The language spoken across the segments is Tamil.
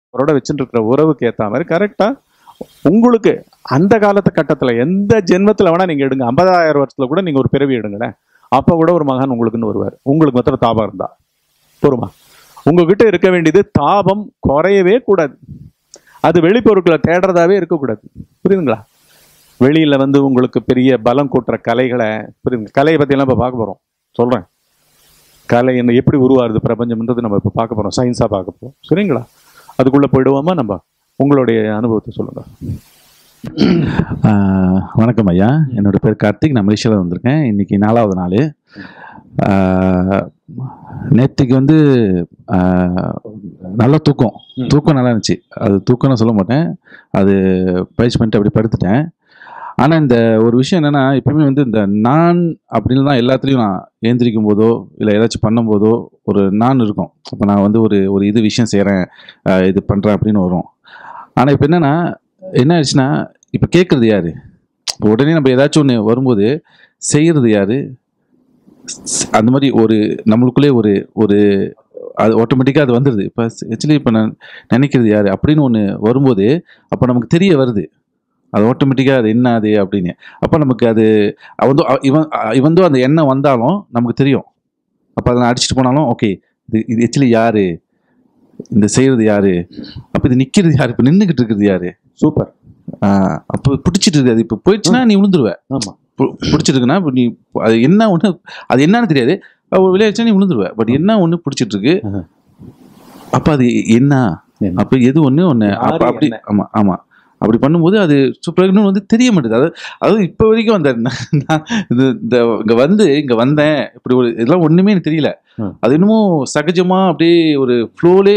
அவரோட வச்சுட்டு இருக்கிற உறவுக்கு ஏற்ற மாதிரி கரெக்டாக உங்களுக்கு அந்த காலத்து கட்டத்தில் எந்த ஜென்மத்தில் வேணால் நீங்கள் எடுங்க ஐம்பதாயிரம் வருஷத்தில் கூட நீங்கள் ஒரு பிறவி எடுங்களேன் அப்போ கூட ஒரு மகான் உங்களுக்குன்னு வருவார் உங்களுக்கு மாத்திரம் தாபம் இருந்தா பொறுமா உங்ககிட்ட இருக்க வேண்டியது தாபம் குறையவே கூடாது அது வெளிப்பொருட்களை தேடுறதாவே இருக்கக்கூடாது புரியுதுங்களா வெளியில வந்து உங்களுக்கு பெரிய பலம் கூட்டுற கலைகளை புரியுதுங்க கலையை பற்றியெல்லாம் இப்போ பார்க்க போகிறோம் சொல்கிறேன் கலை என்ன எப்படி உருவாகுது பிரபஞ்சம்ன்றது நம்ம இப்போ பார்க்க போகிறோம் சயின்ஸாக பார்க்க போகிறோம் சரிங்களா அதுக்குள்ளே போயிடுவோமா நம்ம உங்களுடைய அனுபவத்தை சொல்லுங்கள் ஆஹ் வணக்கம் ஐயா என்னோட பேர் கார்த்திக் நான் மலேசியாவில் வந்திருக்கேன் இன்னைக்கு நாலாவது நாள் நேற்றுக்கு வந்து ஆஹ் நல்ல தூக்கம் ம். தூக்கம் நல்லா இருந்துச்சு அது தூக்கம்னு சொல்ல மாட்டேன் அது பயிற்சி பண்ணிட்டு அப்படி படுத்துட்டேன் ஆனால் இந்த ஒரு விஷயம் என்னென்னா எப்பயுமே வந்து இந்த நான் அப்படின்னு தான் எல்லாத்துலேயும் நான் ஏந்திரிக்கும் போதோ இல்லை ஏதாச்சும் பண்ணும்போதோ ஒரு நான் இருக்கும் அப்போ நான் வந்து ஒரு ஒரு இது விஷயம் செய்கிறேன் இது பண்ணுறேன் அப்படின்னு வரும் ஆனால் இப்போ என்னென்னா என்ன ஆயிடுச்சுன்னா இப்போ கேட்குறது யாரு இப்போ உடனே நம்ம ஏதாச்சும் ஒன்று வரும்போது செய்கிறது யாரு ஸ்- அந்த மாதிரி ஒரு நம்மளுக்குள்ளே ஒரு ஒரு அது ஆட்டோமேட்டிக்காக அது வந்துடுது இப்போ ஆக்சுவலி இப்போ நான் நினைக்கிறது யாரு அப்படின்னு ஒன்று வரும்போது அப்போ நமக்கு தெரிய வருது அது ஆட்டோமேட்டிக்காக அது என்ன அது அப்படின்னு அப்போ நமக்கு அது அவந்தோ இவன் இவந்தோ அந்த எண்ணம் வந்தாலும் நமக்கு தெரியும் அப்போ அதை நான் அடிச்சுட்டு போனாலும் ஓகே இது இது ஆக்சுவலி யாரு இந்த செய்கிறது யாரு அப்போ இது நிற்கிறது யாரு இப்போ நின்றுக்கிட்டு இருக்கிறது யாரு சூப்பர் ஆஹ் அப்போ பிடிச்சிட்டு இருக்காது இப்போ போயிடுச்சுன்னா நீ விழுந்துருவ ஆமாம் பு- பிடிச்சிருக்குன்னா இப்போ நீ அது என்ன ஒன்று அது என்னன்னு தெரியாது அவ விளையாடுச்சா நீ விழுந்துருவ பட் என்ன ஒன்று பிடிச்சிட்டு இருக்கு ஆஹா. அப்ப அது என்ன என்ன? அப்ப எது ஒண்ணு ஒண்ணு அப்ப யாரு அப்படி என்ன? ஆமா ஆமா அப்படி பண்ணும்போது அது சூப்பராக வந்து தெரிய மாட்டேது அதாவது அதாவது இப்போ வரைக்கும் அந்த நான் இது இந்த இங்க வந்து இங்க வந்தேன் இப்படி ஒரு இதெல்லாம் ஒண்ணுமே எனக்கு தெரியல ம். அது இன்னமும் சகஜமா அப்படியே ஒரு ஃப்ளோலே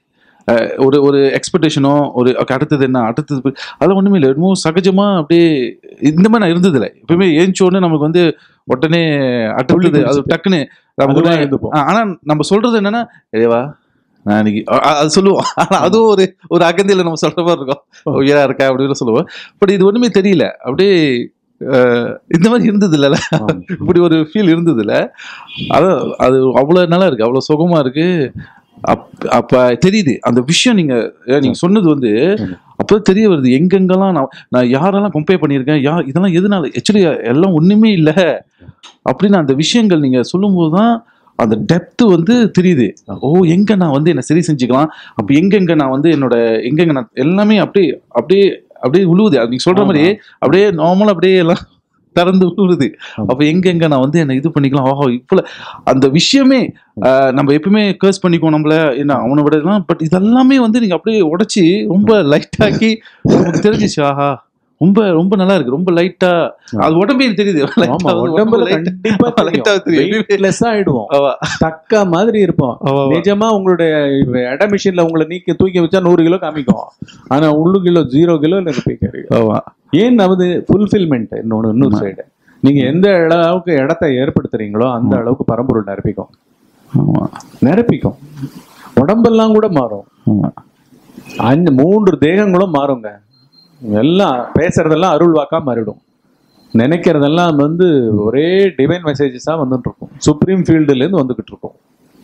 ஒரு ஒரு எக்ஸ்பெக்டேஷனோ ஒரு okay, அடுத்தது என்ன அடுத்தது ப- அதெல்லாம் ஒண்ணுமே இல்லை என்னமோ சகஜமா அப்படியே இந்த மாதிரி நான் இருந்ததில்லை எப்பவுமே ஏஞ்சோன்னு நமக்கு வந்து உடனே அடுத்தது அது குதிச்சுட்டு. டக்குன்னு நமக்கு அதுதான் உடனே- எழுந்துப்போம். ஆ, ஆனா நம்ம சொல்றது என்னன்னா ஏவா நான் இன்னைக்கு அ- அ- அது சொல்லுவோம் ஆனா அதுவும் ஒரு ஒரு அகந்தியில நம்ம சொல்ற மாதிரி இருக்கும் உயரா இருக்கா அப்படின்னு சொல்லுவோம் பட் இது ஒண்ணுமே தெரியல அப்படியே அஹ், இந்த மாதிரி இருந்தது இல்ல ஆமாம். இப்படி ஒரு ஃபீல் இருந்தது இல்ல அதான் அது அவ்வளவு நல்லா இருக்கு அவ்வளவு சுகமா இருக்கு அப்- அப்ப தெரியுது அந்த விஷயம் நீங்க அஹ், நீங்க சொன்னது வந்து ம். அப்போ தெரிய வருது எங்கெங்கெல்லாம் நான் நான் யாரெல்லாம் கம்பேர் பண்ணியிருக்கேன் யா இதெல்லாம் எதனால ஆக்சுவலி எல்லாம் ஒண்ணுமே இல்லை அப்படின்னு அந்த விஷயங்கள் நீங்க சொல்லும்போது தான் அந்த டெப்த் வந்து தெரியுது ஓ எங்க நான் வந்து என்ன சரி செஞ்சுக்கலாம் அப்ப எங்கெங்க நான் வந்து என்னோட எங்கெங்க நான் எல்லாமே அப்படியே அப்படியே அப்படியே உழுவுது அது நீங்க சொல்ற மாதிரி அப்படியே நார்மலா அப்படியே எல்லாம் திறந்து விழுவுது ஆமா. அப்ப எங்கெங்க நான் வந்து என்ன இது பண்ணிக்கலாம் ஓஹோ இவ்வளவு அந்த விஷயமே ஆஹ், நம்ம எப்பவுமே கேர்ஸ் பண்ணிக்குவோம் நம்மள என்ன அவனை விட எல்லாம் பட் இதெல்லாமே வந்து நீங்க அப்படியே உடைச்சி ரொம்ப லைட் ஆக்கி நமக்கு தெரிஞ்சிச்சு ஆஹா ரொம்ப ரொம்ப நல்லா இருக்கு ரொம்ப லைட்டா அது உடம்பே எனக்கு தெரியுது light ஆமா ஆ வந்து உடம்புல light- கண்டிப்பா light ஆ தெரியும். வெயிட்லெஸ்ஸா ஆயிடுவோம் ஆமா. தக்க மாதிரி இருப்போம் ஆமா, ஆமா. நிஜமா உங்களுடைய எடை மிஷின்ல உங்களை நீக்கி தூக்கி வச்சா நூறு கிலோ காமிக்கும் ஆனா உள்ளு கிலோ ஜீரோ கிலோ எனக்கு போய் ஆமா. ஏன் நமது ஃபுல்ஃபில்மெண்ட் இன்னொன்று இன்னொரு ஆமா. சைடு நீங்க எந்த அளவுக்கு இடத்தை ஏற்படுத்துறீங்களோ அந்த அளவுக்கு பரம்பொருள் நிரப்பிக்கும் ஆமா. நிரப்பிக்கும் உடம்பெல்லாம் கூட மாறும் ஆமா. அஞ்சு மூன்று தேகங்களும் மாறுங்க எல்லாம் பேசுறதெல்லாம் அருள் வாக்கா மாறிடும் நினைக்கிறதெல்லாம் வந்து ஒரே டிவைன் மெசேஜஸா வந்துட்டு இருக்கும் சுப்ரீம் ஃபீல்டுல இருந்து வந்துகிட்டு இருக்கும்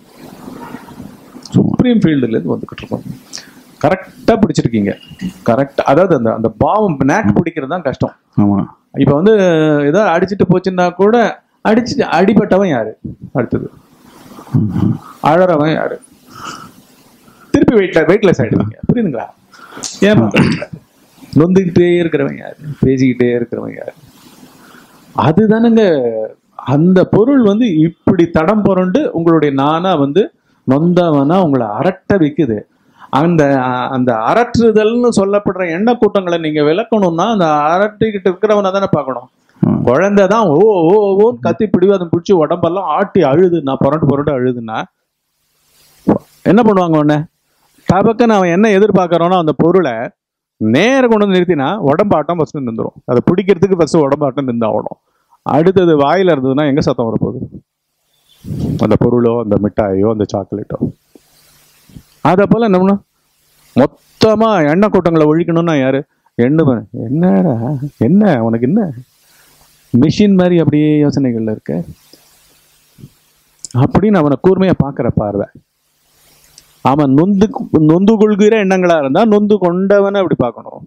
சுப்ரீம் ஃபீல்டுல இருந்து வந்துகிட்டு இருக்கும் கரெக்டா பிடிச்சிருக்கீங்க கரெக்ட் அதாவது அந்த அந்த பாவம் நேக் பிடிக்கிறது தான் கஷ்டம் ஆமா. இப்ப வந்து ஏதோ அடிச்சிட்டு போச்சுன்னா கூட அடிச்சு அடிபட்டவன் யாரு அடுத்தது அழறவன் யாரு திருப்பி வெயிட்ல வெயிட்லெஸ் ஆயிடுவீங்க புரியுதுங்களா ஏமா நொந்துக்கிட்டே இருக்கிறவன் யாரு பேசிக்கிட்டே இருக்கிறவன் யாரு அதுதானுங்க அந்த பொருள் வந்து இப்படி தடம் புரண்டு உங்களுடைய நானா வந்து நொந்தவனா உங்களை அரட்ட வைக்குது அந்த அந்த அரற்றுதல்னு சொல்லப்படுற எண்ண கூட்டங்களை நீங்க விளக்கணும்னா அந்த அரட்டிக்கிட்டு இருக்கிறவனை தானே பார்க்கணும் ம். குழந்தை தான் ஓ ஓ ஓன்னு கத்தி பிடிவாதம் பிடிச்சி உடம்பெல்லாம் ஆட்டி அழுது நான் புரண்டு புரண்டு அழுதுன்னா என்ன பண்ணுவாங்க உடனே டபக்குன்னு அவன் என்ன எதிர்பார்க்கறானோ அந்த பொருளை நேர கொண்டு வந்து நிறுத்தினா உடம்பாட்டம் ஃபர்ஸ்ட் நின்றுடும் அதை பிடிக்கிறதுக்கு ஃபர்ஸ்ட் உடம்பாட்டம் நின்றாகணும் அடுத்தது வாயில இருந்ததுன்னா எங்க சத்தம் வரப்போகுது அந்த பொருளோ அந்த மிட்டாயோ அந்த சாக்லேட்டோ அதை போல என்ன பண்ணணும்? மொத்தமா எண்ணெய் கூட்டங்களை ஒழிக்கணும்னா யாரு எண்ணுவன் என்னடா என்ன உனக்கு என்ன மிஷின் மாதிரி அப்படியே யோசனைகள்ல இருக்க அப்படின்னு அவனை கூர்மையா பார்க்குற பார்வை அவன் நொந்து நொந்து கொள்கிற எண்ணங்களா இருந்தா நொந்து கொண்டவனை அப்படி பார்க்கணும்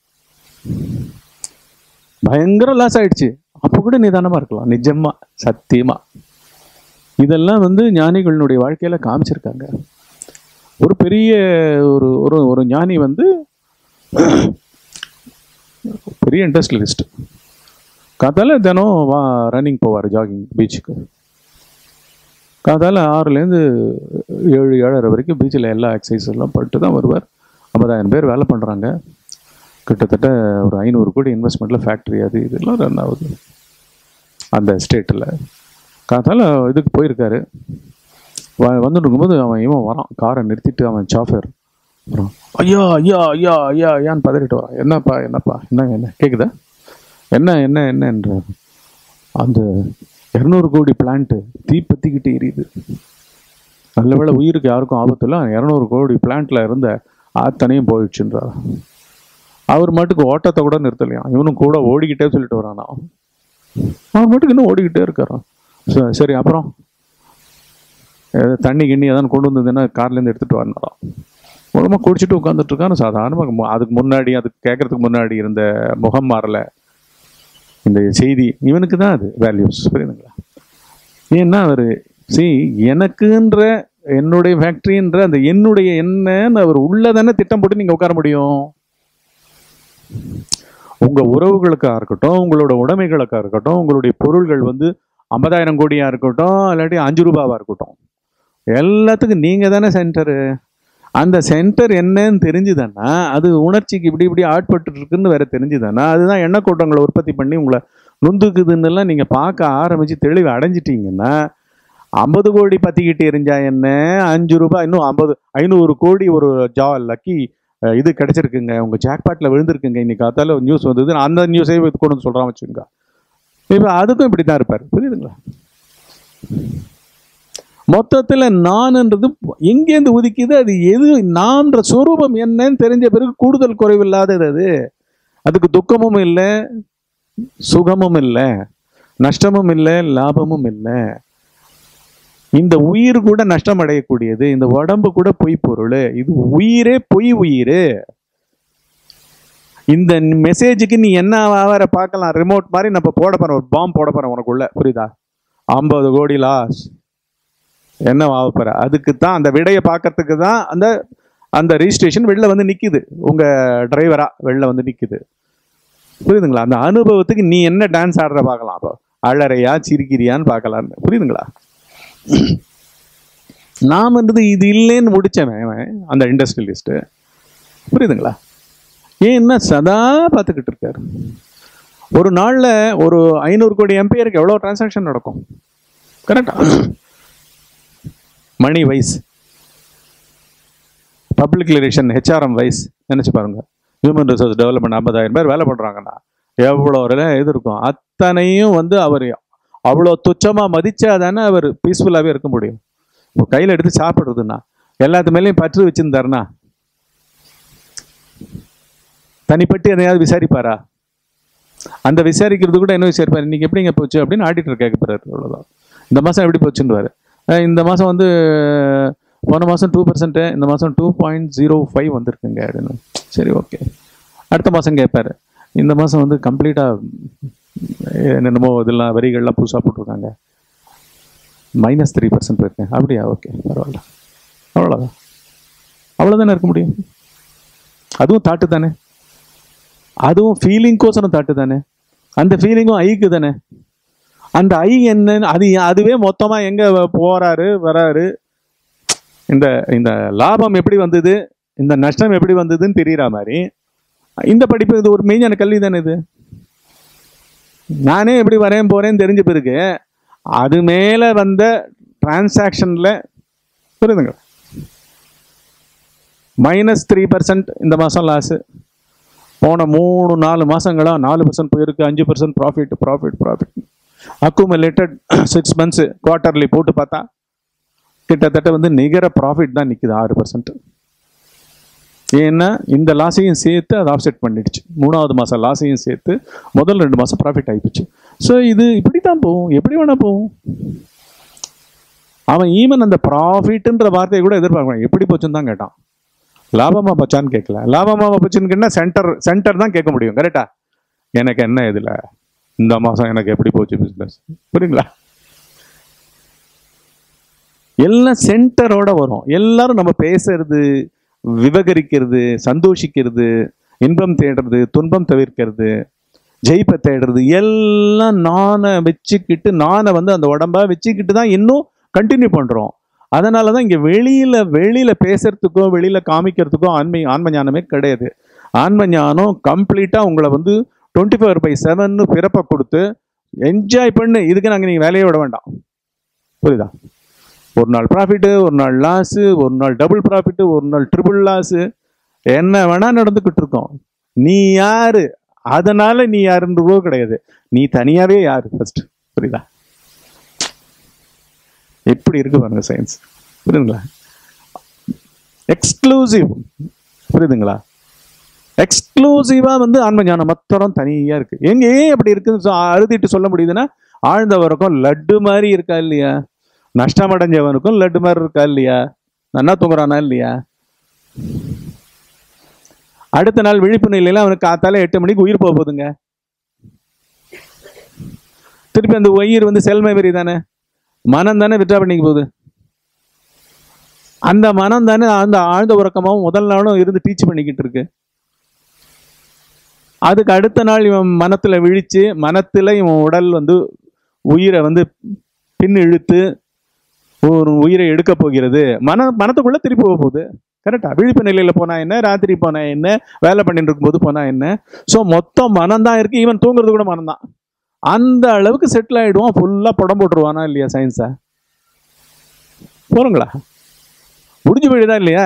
பயங்கர லாஸ் ஆயிடுச்சு அப்போ கூட நிதானமா இருக்கலாம் நிஜமா சத்தியமா இதெல்லாம் வந்து ஞானிகளுடைய வாழ்க்கையில காமிச்சிருக்காங்க ஒரு பெரிய ஒரு ஒரு ஒரு ஞானி வந்து பெரிய இண்டஸ்ட்ரியலிஸ்ட் காத்தால தினம் வா ரன்னிங் போவார் ஜாகிங் பீச்சுக்கு காத்தால ஆறுலேருந்து ஏழு ஏழரை வரைக்கும் பீச்சில் எல்லா எக்ஸசைஸ் எல்லாம் பண்ணிட்டு தான் வருவார் ஐம்பதாயிரம் பேர் வேலை பண்ணுறாங்க கிட்டத்தட்ட ஒரு ஐநூறு கோடி இன்வெஸ்ட்மெண்ட்டில் ஃபேக்ட்ரி அது இதெல்லாம் ரன் ஆகுது அந்த ஸ்டேட்டில் காத்தால இதுக்கு போயிருக்காரு வ வந்துட்டு இருக்கும்போது அவன் இவன் வரான் காரை நிறுத்திட்டு அவன் சாஃபர் வரான் ஐயா ஐயா ஐயா ஐயா ஐயான்னு பதறிட்டு வரான் என்னப்பா என்னப்பா என்ன என்ன கேட்குதா என்ன என்ன என்னன்ற அந்த இரநூறு கோடி பிளான்ட்டு தீ பற்றிக்கிட்டு எரியுது நல்ல வேளை உயிருக்கு யாருக்கும் ஆபத்து இல்லை இரநூறு கோடி பிளான்ட்ல இருந்த அத்தனையும் போயிடுச்சுன்றார் அவர் மட்டுக்கு ஓட்டத்தை கூட நிறுத்தலையாம் இவனும் கூட ஓடிக்கிட்டே சொல்லிட்டு வரானா அவர் மட்டுக்கு இன்னும் ஓடிக்கிட்டே இருக்காராம் ச- சரி அப்புறம் ஏதாவது தண்ணி கிண்ணி எதாவது கொண்டு வந்ததுன்னா கார்லேருந்து எடுத்துட்டு வரணும் மூலமாக குடிச்சிட்டு உட்காந்துட்டு இருக்காரு சாதாரணமாக அதுக்கு முன்னாடி அதுக்கு கேட்கறதுக்கு முன்னாடி இருந்த முகம் மாறல இந்த செய்தி இவனுக்கு தான் அது வேல்யூஸ் புரியுதுங்களா ஏன்னா அவர் சி எனக்குன்ற என்னுடைய ஃபேக்ட்ரின்ற அந்த என்னுடைய என்னன்னு அவர் உள்ளதானே திட்டம் போட்டு நீங்க உட்கார முடியும் உங்க உறவுகளுக்கா இருக்கட்டும் உங்களோட உடைமைகளுக்கா இருக்கட்டும் உங்களுடைய பொருள்கள் வந்து ஐம்பதாயிரம் கோடியா இருக்கட்டும் இல்லாட்டி அஞ்சு ரூபாவா இருக்கட்டும் எல்லாத்துக்கும் நீங்க தானே சென்டரு அந்த சென்டர் என்னன்னு தெரிஞ்சுதானா அது உணர்ச்சிக்கு இப்படி இப்படி ஆட்பட்டு இருக்குன்னு வேற தெரிஞ்சுதானா அதுதான் எண்ணெய் கூட்டங்களை உற்பத்தி பண்ணி உங்களை நொந்துக்குதுன்னு எல்லாம் நீங்க பார்க்க ஆரம்பிச்சு தெளிவு அடைஞ்சிட்டீங்கன்னா ஐம்பது கோடி பத்திக்கிட்டு எரிஞ்சா என்ன அஞ்சு ரூபாய் இன்னும் ஐம்பது ஐநூறு கோடி ஒரு ஜா லக்கி அஹ், இது கிடைச்சிருக்குங்க உங்க ஜாக்பாட்ல விழுந்திருக்குங்க இன்னைக்கு காத்தால நியூஸ் வந்தது அந்த நியூஸே கொண்டு வந்து சொல்றான் வச்சுங்க இப்போ அதுக்கும் இப்படி தான் இருப்பார் புரியுதுங்களா மொத்தத்துல நான்ன்றது எங்கேருந்து உதிக்குது அது எது நான்ற சொரூபம் என்னன்னு தெரிஞ்ச பிறகு கூடுதல் குறைவில்லாதது அது அதுக்கு துக்கமும் இல்லை சுகமும் இல்லை நஷ்டமும் இல்லை லாபமும் இல்லை இந்த உயிர் கூட நஷ்டம் அடையக்கூடியது இந்த உடம்பு கூட பொய் பொருள் இது உயிரே பொய் உயிர் இந்த மெசேஜுக்கு நீ என்ன வேற பார்க்கலாம் ரிமோட் மாதிரி நம்ம போட போறோம் ஒரு பாம்பு போட போறோம் உனக்குள்ள புரியுதா ஐம்பது கோடி லாஸ் என்ன ஆக போற அதுக்கு தான் அந்த விடையை பார்க்கறதுக்கு தான் அந்த அந்த ரிஜிஸ்ட்ரேஷன் வெளில வந்து நிக்குது உங்க டிரைவரா வெளில வந்து நிக்குது புரியுதுங்களா அந்த அனுபவத்துக்கு நீ என்ன டான்ஸ் ஆடுற பார்க்கலாம் அப்போ அழறையா சிரிக்கிறியான்னு பார்க்கலான்னு புரியுதுங்களா நாமன்றது இது இல்லைன்னு முடிச்சவன் அவன், அந்த இண்டஸ்ட்ரியலிஸ்ட் புரியுதுங்களா ஏன்னா சதா பார்த்துக்கிட்டு இருக்காரு ஒரு நாள்ல ஒரு ஐநூறு கோடி எம்பையருக்கு எவ்வளோ டிரான்சாக்ஷன் நடக்கும் கரெக்டா money wise public relation HRM wise நினைச்சு பாருங்க ஹியூமன் ரிசோர்ஸ் டெவலப்மெண்ட் ஐம்பதாயிரம் பேர் வேலை பண்றாங்கன்னா எவ்வளோ ஒரு இது இருக்கும் அத்தனையும் வந்து அவர் அவ்வளோ துச்சமா மதிச்சா தானே அவர் பீஸ்ஃபுல்லாகவே இருக்க முடியும் இப்போ கையில் எடுத்து சாப்பிட்றதுன்னா எல்லாத்து மேலேயும் பற்று வச்சிருந்தாருன்னா தனிப்பட்டு எதையாவது விசாரிப்பாரா அந்த விசாரிக்கிறது கூட என்ன விசாரிப்பார் இன்னைக்கு எப்படிங்க போச்சு அப்படின்னு ஆடிட்டர் கேட்க போறாரு அவ்வளோதான் இந்த மாதம் எப்படி போச்சுன்னு இந்த மாதம் வந்து போன மாதம் டூ பர்சன்ட்டு இந்த மாதம் டூ பாயிண்ட் ஜீரோ ஃபைவ் வந்திருக்குங்க அப்படின்னு சரி ஓகே அடுத்த மாதம் கேட்பாரு இந்த மாதம் வந்து கம்ப்ளீட்டாக என்னென்னமோ இதெல்லாம் வரிகள்லாம் புதுசாக போட்டிருக்காங்க மைனஸ் த்ரீ பர்சன்ட் போயிருக்கேன் அப்படியா ஓகே பரவாயில்ல அவ்வளோதான் அவ்வளோதானே இருக்க முடியும் அதுவும் தாட்டு தானே அதுவும் ஃபீலிங்க்கோசரம் தாட்டு தானே அந்த ஃபீலிங்கும் ஐக்கு தானே அந்த ஐ என்னன்னு அது அதுவே மொத்தமா எங்க போறாரு வராரு இந்த இந்த லாபம் எப்படி வந்தது இந்த நஷ்டம் எப்படி வந்ததுன்னு தெரியற மாதிரி இந்த படிப்பு இது ஒரு மெய்ஞான கல்வி தானே இது நானே எப்படி வரேன் போறேன்னு தெரிஞ்ச பிறகு அது மேல வந்த டிரான்சாக்ஷன்ல புரியுதுங்க மைனஸ் த்ரீ பர்சன்ட் இந்த மாதம் லாஸு போன மூணு நாலு மாசங்களா நாலு பர்சன்ட் போயிருக்கு அஞ்சு percent profit profit profit accumulated six months quarterly போட்டு பார்த்தா கிட்டத்தட்ட வந்து நிகர ப்ராஃபிட் தான் நிற்குது ஆறு பர்சன்ட் ஏன்னா இந்த லாஸையும் சேர்த்து அதை ஆஃப்செட் பண்ணிடுச்சு மூணாவது மாதம் லாஸையும் சேர்த்து முதல் ரெண்டு மாதம் ப்ராஃபிட் ஆகிப்போச்சு ஸோ இது இப்படி தான் போகும் எப்படி வேணால் போகும் அவன் ஈவன் அந்த ப்ராஃபிட்ன்ற வார்த்தையை கூட எதிர்பார்க்கணும் எப்படி போச்சுன்னு தான் கேட்டான் லாபமா போச்சான்னு கேட்கல லாபமா போச்சுன்னு கேட்டா சென்டர் சென்டர் தான் கேட்க முடியும் கரெக்டா எனக்கு என்ன இதுல இந்த மாசம் எனக்கு எப்படி போச்சு பிசினஸ் புரியுங்களா எல்லாம் சென்டரோட வரும் எல்லாரும் நம்ம பேசுறது விவகரிக்கிறது சந்தோஷிக்கிறது இன்பம் தேடுறது துன்பம் தவிர்க்கிறது ஜெயிப்பை தேடுறது எல்லாம் நானை வச்சுக்கிட்டு நானை வந்து அந்த உடம்ப வச்சுக்கிட்டு தான் இன்னும் கண்டினியூ பண்றோம் அதனால தான் இங்க வெளியில வெளியில பேசுறதுக்கோ வெளியில காமிக்கிறதுக்கோ ஆன்மை ஆன்ம ஞானமே கிடையாது ஆன்ம ஞானம் கம்ப்ளீட்டா உங்களை வந்து டுவெண்ட்டி ஃபோர் பை செவன் பிறப்பை கொடுத்து என்ஜாய் பண்ணு இதுக்கு நாங்கள் நீங்கள் வேலையை விட வேண்டாம் புரியுதா ஒரு நாள் ப்ராஃபிட்டு ஒரு நாள் லாஸு ஒரு நாள் டபுள் ப்ராஃபிட்டு ஒரு நாள் ட்ரிபிள் லாஸு என்ன வேணா நடந்துக்கிட்டு இருக்கோம் நீ யாரு அதனால நீ யாருன்ற ரூபா கிடையாது நீ தனியாவே யாரு ஃபர்ஸ்ட் புரியுதா எப்படி இருக்கு பாருங்க சயின்ஸ் புரியுதுங்களா எக்ஸ்க்ளூசிவ் புரியுதுங்களா எக்ஸ்க்ளூசிவா வந்து ஆன்ம ஞானம் மாத்திரம் தனியா இருக்கு எங்க ஏன் அப்படி இருக்குன்னு சொ- அறுதிட்டு சொல்ல முடியுதுன்னா ஆழ்ந்தவருக்கும் லட்டு மாதிரி இருக்கா இல்லையா நஷ்டம் அடைஞ்சவனுக்கும் லட்டு மாதிரி இருக்கா இல்லையா நன்னா தூங்குறானா இல்லையா அடுத்த நாள் விழிப்பு நிலையில அவனுக்கு காத்தால எட்டு மணிக்கு உயிர் போக போகுதுங்க திருப்பி அந்த உயிர் வந்து செல்மை வெறி தானே மனம் தானே விட்ரா பண்ணிக்க போகுது அந்த மனம் தானே அந்த ஆழ்ந்த உறக்கமாவும் முதல் நாளும் இருந்து டீச் பண்ணிக்கிட்டு இருக்கு அதுக்கு அடுத்த நாள் இவன் மனத்துல விழிச்சு மனத்துல இவன் உடல் வந்து உயிரை வந்து பின் இழுத்து ஒரு உயிரை எடுக்க போகிறது மன மனத்துக்குள்ள திருப்பி போக போகுது கரெக்டா விழிப்பு நிலையில போனா என்ன ராத்திரி போனா என்ன வேலை பண்ணிட்டு இருக்கும்போது போனா என்ன ஸோ மொத்தம் மனம் தான் இருக்கு ஈவன் தூங்குறது கூட மனம் தான் அந்த அளவுக்கு செட்டில் ஆயிடுவான் ஃபுல்லா படம் போட்டுருவானா இல்லையா சயின்ஸா போறங்களா முடிஞ்சு போயிடுதா இல்லையா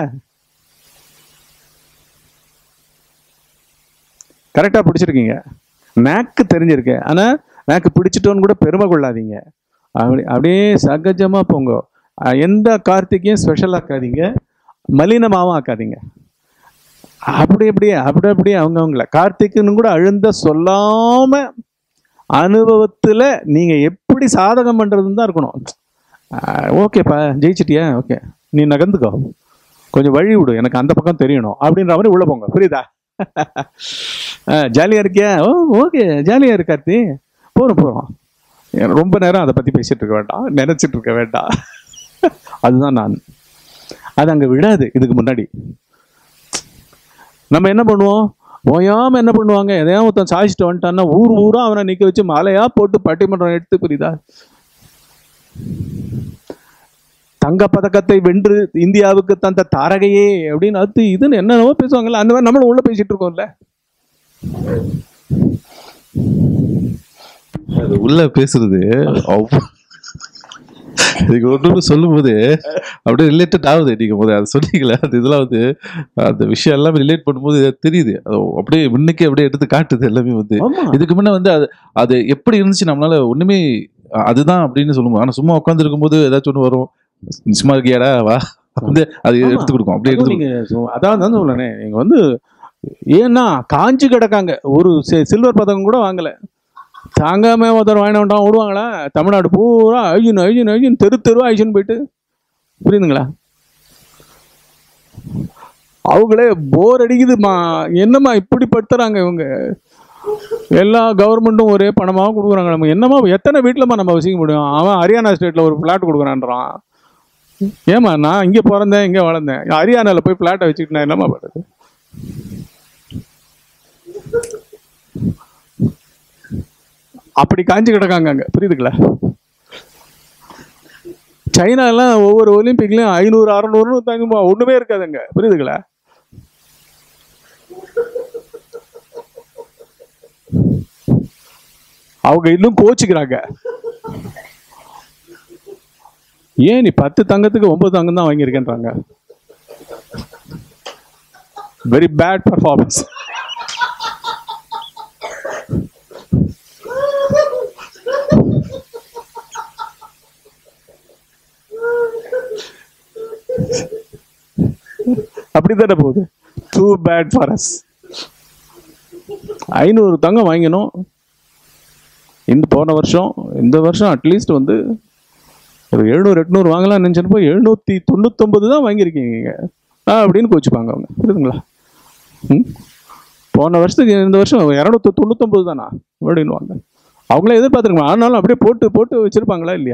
கரெக்டாக பிடிச்சிருக்கீங்க மேக்கு தெரிஞ்சிருக்கு ஆனால் மேக்கு பிடிச்சிட்டோன்னு கூட பெருமை கொள்ளாதீங்க அப்படி அப்படியே சகஜமாக போங்க அஹ் எந்த கார்த்திகையும் ஸ்பெஷல் ஆக்காதீங்க மலினமாகவும் ஆக்காதீங்க அப்படி அப்படியே அப்படி அப்படியே அவங்கவுங்கள கார்த்திக்குன்னு கூட அழுந்த சொல்லாம அனுபவத்துல நீங்க எப்படி சாதகம் பண்றதுன்னு தான் இருக்கணும் அஹ் ஓகேப்பா ஜெயிச்சிட்டியா ஓகே நீ நகர்ந்துக்கோ கொஞ்சம் வழி விடு எனக்கு அந்த பக்கம் தெரியணும் அப்படின்ற மாதிரி உள்ள போங்க புரியுதா ஜாலியாக இருக்கியா ஓ ஓகே ஜாலியாக இரு கார்த்தி போகிறோம் போகிறோம் ரொம்ப நேரம் அதை பற்றி பேசிட்டு இருக்க வேண்டாம் நினச்சிட்டு இருக்க வேண்டாம் அதுதான் நான் அது அங்கே விடாது இதுக்கு முன்னாடி நம்ம என்ன பண்ணுவோம் ஓயாம என்ன பண்ணுவாங்க எதையா ஒருத்தன் சாதிச்சுட்டு வந்துட்டான்னா ஊர் ஊரா அவனை நிக்க வச்சு மாலையா போட்டு பட்டிமன்றம் எடுத்து புரியுதா தங்க பதக்கத்தை வென்று இந்தியாவுக்கு தந்த தாரகையே அப்படின்னு அது இதுன்னு என்னென்னவோ பேசுவாங்கல்ல அந்த மாதிரி நம்மளும் உள்ள பேசிட்டு இருக்கோம்ல அது உள்ள பேசுறது அவ்வ- இதுக்கு ஒன்று சொல்லும்போது அப்படியே ரிலேட்டட் ஆகுது நீங்க போது அது சொன்னீங்களே அது இதெல்லாம் வந்து அந்த விஷயம் எல்லாமே ரிலேட் பண்ணும்போது தெரியுது அது அப்படியே முன்னுக்கே அப்படியே எடுத்து காட்டுது எல்லாமே வந்து ஆமா இதுக்கு முன்ன வந்து அது அது எப்படி இருந்துச்சு நம்மளால ஒண்ணுமே அ- அதுதான் அப்படின்னு சொல்லுவோம் ஆனா சும்மா உட்காந்து இருக்கும்போது ஏதாச்சும் ஒண்ணு வரும் சும்மா இருக்கியாடா வா வந்து அது ஆமா. எடுத்து கொடுக்கும் அப்படியே அதுவும் எடுத்து நீங்க சொ- அதான் தான் சொல்றேனே நீங்க வந்து ஏன்னா காஞ்சி கிடக்காங்க ஒரு சி- சில்வர் பதக்கம் கூட வாங்கல தாங்காம ஒருத்தர் வாங்கின வேண்டாம் ஓடுவாங்களா தமிழ்நாடு பூரா அழிஜின் அழிஜின் அழிஜின் தெரு தெருவா அழிஜின் போயிட்டு புரியுதுங்களா அவங்களே போர் அடிக்குதுமா என்னம்மா இப்படி படுத்துறாங்க இவங்க எல்லா கவர்மெண்ட்டும் ஒரே பணமாக கொடுக்குறாங்க நம்ம என்னம்மா எத்தனை வீட்டிலமா நம்ம வசிக்க முடியும் அவன் ஹரியானா ஸ்டேட்டில் ஒரு ஃப்ளாட் கொடுக்குறான்றான் ஏமா நான் இங்கே பிறந்தேன் இங்கே வளர்ந்தேன் ஹரியானாவில் போய் ஃப்ளாட்டை வச்சுக்கிட்டு நான் என்னம்மா பண்ணுறது அப்படி காஞ்சி கிடக்காங்க அங்கே புரியுதுங்களா சைனாலாம் ஒவ்வொரு ஒலிம்பிக்லையும் ஐநூறு அறநூறுன்னு தாங்குமா ஒன்றுமே இருக்காதுங்க புரியுதுங்களா அவங்க இன்னும் கோச்சிக்கிறாங்க ஏன் நீ பத்து தங்கத்துக்கு ஒன்பது தங்கம் தான் வாங்கியிருக்கேன்றாங்க வெரி பேட் பர்ஃபார்மன்ஸ் அப்படித்தானே போகுது டூ பேட் ஃபார் அஸ் ஐநூறு தங்கம் வாங்கினோம் இந்த போன வருஷம் இந்த வருஷம் அட்லீஸ்ட் வந்து ஒரு எழுநூறு எட்நூறு வாங்கலாம் நினச்சிட்டு போய் எழுநூற்றி தொண்ணூத்தொம்பது தான் வாங்கியிருக்கீங்க நீங்க. ஆ அப்படின்னு கோச்சுப்பாங்க அவங்க புரியுதுங்களா ம் போன வருஷத்துக்கு இந்த வருஷம் இரநூத்தி தொண்ணூத்தொம்பது தானா அப்படின்னுவாங்க அவங்களே எதிர்பார்த்துருக்கோம் ஆனாலும் அப்படியே போட்டு போட்டு வச்சிருப்பாங்களா இல்லையா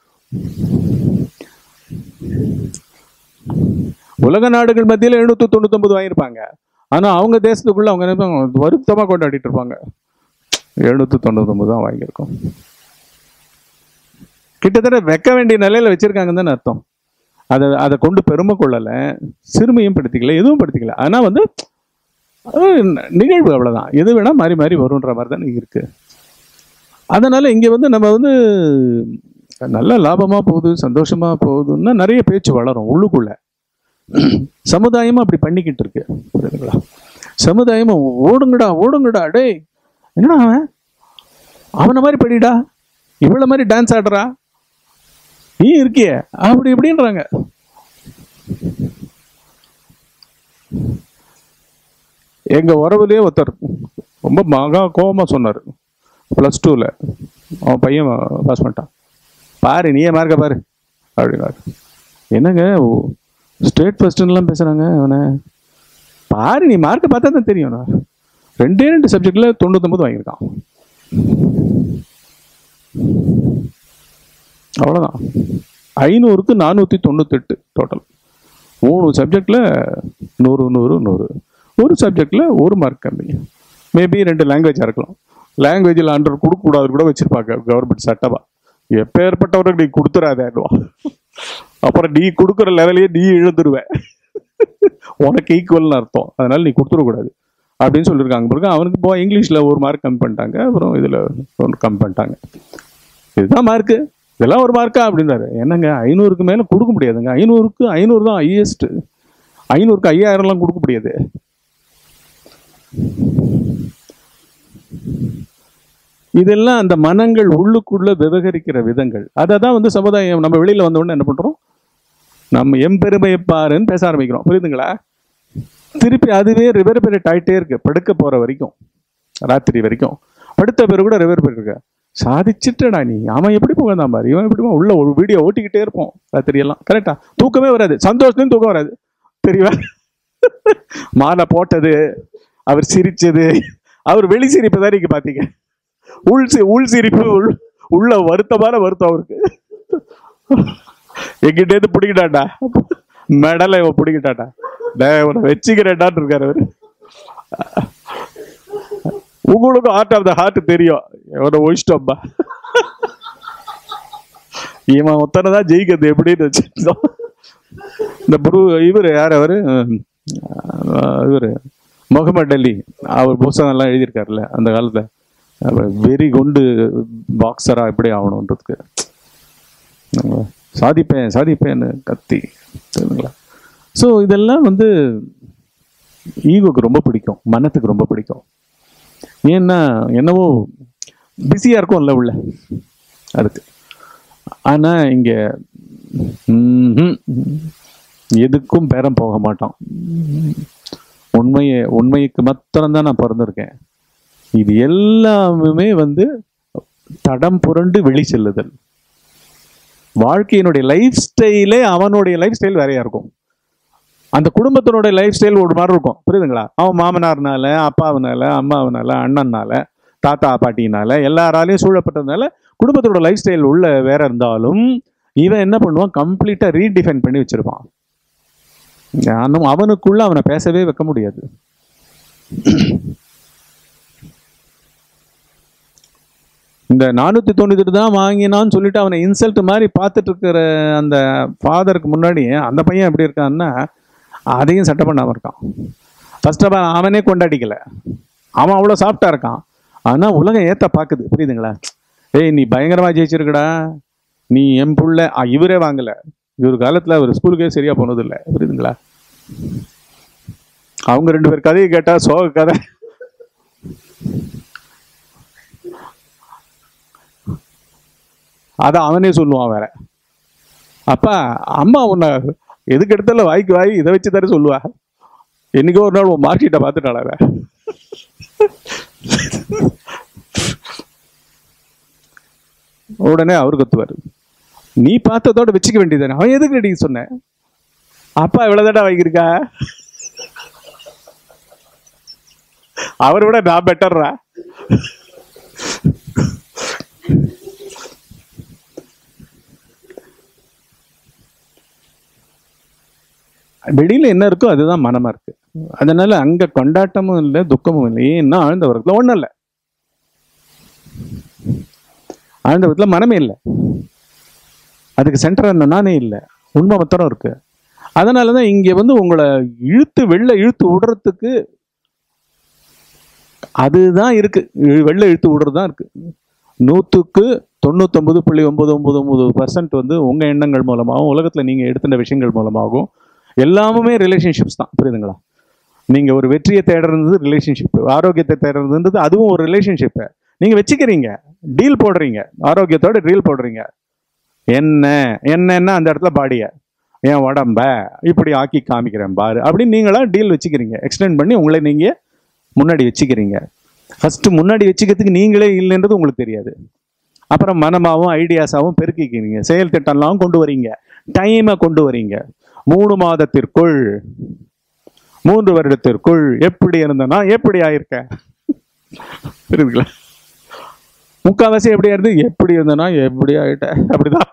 உலக நாடுகள் மத்தியில் எழுநூத்தி தொண்ணூத்தொம்பது வாங்கியிருப்பாங்க ஆனா அவங்க தேசத்துக்குள்ள அவங்க நினைப்பாங்க வருத்தமா கொண்டாடிட்டு இருப்பாங்க எழுநூத்தி தொண்ணூத்தொம்பது தான் வாங்கியிருக்கோம் கிட்டத்தட்ட வைக்க வேண்டிய நிலையில வச்சிருக்காங்கன்னு தானே அர்த்தம் அதை அதை கொண்டு பெருமை கொள்ளல சிறுமையும் படுத்திக்கல எதுவும் படுத்திக்கல ஆனா வந்து அது ந- நிகழ்வு அவ்வளவுதான் எது வேணா மாறி மாறி வரும்ன்ற மாதிரி தானே இருக்கு அதனால இங்க வந்து நம்ம வந்து நல்ல லாபமா போகுது சந்தோஷமா போகுதுன்னா நிறைய பேச்சு வளரும் உள்ளுக்குள்ள சமுதாயமும் அப்படி பண்ணிக்கிட்டு இருக்கு புரியுதுங்களா சமுதாயமும் ஓடுங்கடா ஓடுங்கடா டேய் என்னடா அவன் அவனை மாதிரி படிடா இவ்வளவு மாதிரி டான்ஸ் ஆடுறா நீ இருக்கியே அப்படி இப்படின்றாங்க எங்க உறவுலயே ஒருத்தர் ரொம்ப மகா கோபமா சொன்னார் ப்ளஸ் டூவில் அவன் பையன் பாஸ் பண்ணிட்டான் பாரு நீயே மார்க்க பாரு அப்படின்னாரு என்னங்க ஸ்டேட் ஃபர்ஸ்ட்லாம் பேசுறாங்க அவனை பாரு நீ மார்க்கை பார்த்தா தான் தெரியும் நான் ரெண்டே ரெண்டு சப்ஜெக்ட்ல தொண்ணூத்தொம்பது வாங்கியிருக்கான் அவ்வளோதான் ஐநூறுக்கு நானூற்றி தொண்ணூத்தெட்டு டோட்டல் மூணு சப்ஜெக்டில் நூறு நூறு நூறு ஒரு சப்ஜெக்டில் ஒரு மார்க் கம்மி மேபி ரெண்டு லாங்குவேஜாக இருக்கலாம் லாங்குவேஜில் அண்டர் கொடுக்கக்கூடாது கூட வச்சுருப்பாங்க கவர்மெண்ட் சட்டமா எப்பேற்பட்டவருக்கு நீ கொடுத்துறாதேன்னுவா அப்புறம் நீ கொடுக்குற லெவலையே நீ இழந்துருவ உனக்கு ஈக்குவல்னு அர்த்தம் அதனால நீ கொடுத்துடக்கூடாது அப்படின்னு சொல்லியிருக்காங்க பிறகு அவனுக்கு இப்போ இங்கிலீஷில் ஒரு மார்க் கம்மி பண்ணிட்டாங்க அப்புறம் இதில் ஒன்று கம்மி பண்ணிட்டாங்க இதுதான் மார்க்கு இதெல்லாம் ஒரு மார்க்கா அப்படின்னாரு என்னங்க ஐநூறுக்கு மேலே கொடுக்க முடியாதுங்க ஐநூறுக்கு ஐநூறு தான் ஹையஸ்ட் ஐநூறுக்கு ஐயாயிரம்லாம் கொடுக்க முடியாது இதெல்லாம் அந்த மனங்கள் உள்ளுக்குள்ள விவகரிக்கிற விதங்கள் அதை தான் வந்து சமுதாயம் நம்ம வெளியில வந்த உடனே என்ன பண்றோம் நம்ம எம்பெருமையை பாருன்னு பேச ஆரம்பிக்கிறோம் புரியுதுங்களா திருப்பி அதுவே ரிவர்பரேட் ஆயிட்டே இருக்கு படுக்க போற வரைக்கும் ராத்திரி வரைக்கும் படுத்த பிறகு கூட ரிவர்பரேட் இருக்கு சாதிச்சிட்டடா நீ அவன் எப்படி போகலாம் பாரு இவன் எப்படி போவான்? உள்ள ஒரு வீடியோ ஓட்டிக்கிட்டே இருப்போம் ராத்திரி எல்லாம் கரெக்டா தூக்கமே வராது சந்தோஷத்துலையும் தூக்கம் வராது தெரியவா மாலை போட்டது அவர் சிரிச்சது அவர் வெளி சிரிப்பு தான் நீங்க பாத்தீங்க உள் சி உள் சிரிப்பு உள் உள்ள வருத்தமான வருத்தம் அவருக்கு எங்கிட்ட இருந்து பிடிக்கிட்டாண்டா மெடலை இவன் பிடிக்கிட்டாண்டா டேய் உன்னை வச்சுக்கிறேன்டான்னு இருக்காரு அவரு உங்களுக்கும் ஹார்ட் ஆஃப் த ஹார்ட் தெரியும் எவனை ஒழிச்சிட்டோம்பா இவன் ஒத்தனை தான் ஜெயிக்கிறது எப்படின்னு வச்சுருந்தோம் இந்த புரு இவர் யார் அவர் இவர் முகமது அலி அவர் புத்தகம் எல்லாம் எழுதியிருக்காருல்ல அந்த காலத்தில் வெறி கொண்டு பாக்ஸராக எப்படி ஆகணுன்றதுக்கு நம்ம சாதிப்பேன் சாதிப்பேன்னு கத்தி சரிங்களா ஸோ இதெல்லாம் வந்து ஈகோக்கு ரொம்ப பிடிக்கும் மனத்துக்கு ரொம்ப பிடிக்கும் ஏன்னா என்னவோ பிஸியாக இருக்கும்ல உள்ள அதுக்கு ஆனால் இங்கே எதுக்கும் பேரம் போக மாட்டான் உண்மையை உண்மைக்கு மாத்திரம்தான் நான் பிறந்திருக்கேன் இது எல்லாமே வந்து தடம் புரண்டு வெளி செல்லுதல் வாழ்க்கையினுடைய லைஃப் ஸ்டைலே அவனுடைய லைஃப் ஸ்டைல் வேறையா இருக்கும் அந்த குடும்பத்தினுடைய லைஃப் ஸ்டைல் ஒரு மாதிரி இருக்கும் புரியுதுங்களா அவன் மாமனார்னால அப்பாவுனால அம்மாவுனால அண்ணன்னால தாத்தா பாட்டினால எல்லாராலையும் சூழப்பட்டதுனால குடும்பத்தோட லைஃப் ஸ்டைல் உள்ள வேற இருந்தாலும் இவன் என்ன பண்ணுவான் கம்ப்ளீட்டா ரீடிஃபைன் பண்ணி வச்சிருப்பான் அவனும் அவனுக்குள்ள அவனை பேசவே வைக்க முடியாது இந்த நானூத்தி தொண்ணூத்தி தான் வாங்கினான்னு சொல்லிட்டு அவனை இன்சல்ட் மாதிரி பார்த்துட்டு இருக்கிற அந்த ஃபாதருக்கு முன்னாடி அந்த பையன் எப்படி இருக்கான்னா அதையும் சட்டை பண்ணாம இருக்கான் ஃபர்ஸ்ட் ஆஃப் ஆல் அவனே கொண்டாடிக்கல அவன் அவ்வளோ சாஃப்டா இருக்கான் ஆனா உலகம் ஏத்த பாக்குது புரியுதுங்களா ஏய் நீ பயங்கரமா ஜெயிச்சிருக்கடா நீ என் புள்ள ஆ, இவரே வாங்கல இவர் காலத்துல அவர் ஸ்கூலுக்கே சரியா போனது இல்லை புரியுதுங்களா அவங்க ரெண்டு பேர் கதையை கேட்டா சோக கதை அத அவனே சொல்லுவான் வேற அப்பா அம்மா உன்னை எதுக்கு எடுத்தாலும் வாய்க்கு வாய் இதை வச்சு தானே சொல்லுவா என்னைக்கோ ஒரு நாள் உன் மார்க் ஷீட்டை பார்த்துட்டாளா அவ உடனே அவர் கத்துவார் நீ பார்த்ததோட வச்சுக்க வேண்டியதானே அவன் எதுக்கு ரெடி சொன்ன அப்பா இவ்வளவுதாடா வாங்கியிருக்கா அவரை விட நான் பெட்டர்ரா வெளியில என்ன இருக்கோ அதுதான் மனமா இருக்கு அதனால அங்க கொண்டாட்டமும் இல்லை துக்கமும் இல்லை ஏன்னா ஆழ்ந்த வர்க்கத்துல ஒண்ணும் இல்லை ஆழ்ந்த வர்க்கத்துல மனமே இல்லை அதுக்கு சென்டர் அந்த நானே இல்லை உண்மை மாத்திரம் இருக்கு அதனால தான் இங்கே வந்து உங்களை இழுத்து வெளில இழுத்து விடுறதுக்கு அதுதான் இருக்கு இழு- வெளில இழுத்து விடுறது தான் இருக்கு நூற்றுக்கு தொண்ணூத்தொம்பது புள்ளி ஒன்பது ஒன்பது ஒன்பது பர்சன்ட் வந்து உங்கள் எண்ணங்கள் மூலமாகவும் உலகத்தில் நீங்கள் எடுத்துட்ட விஷயங்கள் மூலமாகவும் எல்லாமே ரிலேஷன்ஷிப்ஸ் தான் புரியுதுங்களா நீங்கள் ஒரு வெற்றியை தேடுறது ரிலேஷன்ஷிப் ஆரோக்கியத்தை தேடுறதுன்றது அதுவும் ஒரு ரிலேஷன்ஷிப்பு நீங்கள் வச்சுக்கிறீங்க டீல் போடுறீங்க ஆரோக்கியத்தோட டீல் போடுறீங்க என்ன என்னன்னா அந்த இடத்துல பாடியை என் உடம்ப இப்படி ஆக்கி காமிக்கிறேன் பாரு அப்படின்னு நீங்களா டீல் வச்சுக்கிறீங்க எக்ஸ்டெண்ட் பண்ணி உங்களை நீங்கள் முன்னாடி வச்சுக்கிறீங்க ஃபர்ஸ்ட் முன்னாடி வச்சுக்கிறதுக்கு நீங்களே இல்லைன்றது உங்களுக்கு தெரியாது அப்புறம் மனமாவும் ஐடியாஸாவும் பெருக்கிக்கிறீங்க செயல் திட்டம்லாம் கொண்டு வரீங்க டைமை கொண்டு வரீங்க மூணு மாதத்திற்குள் மூன்று வருடத்திற்குள் எப்படி இருந்தனா எப்படி ஆயிருக்க புரியுதுங்களா முக்காவாசி எப்படி இருந்து எப்படி இருந்தனா எப்படி ஆயிட்ட அப்படிதான்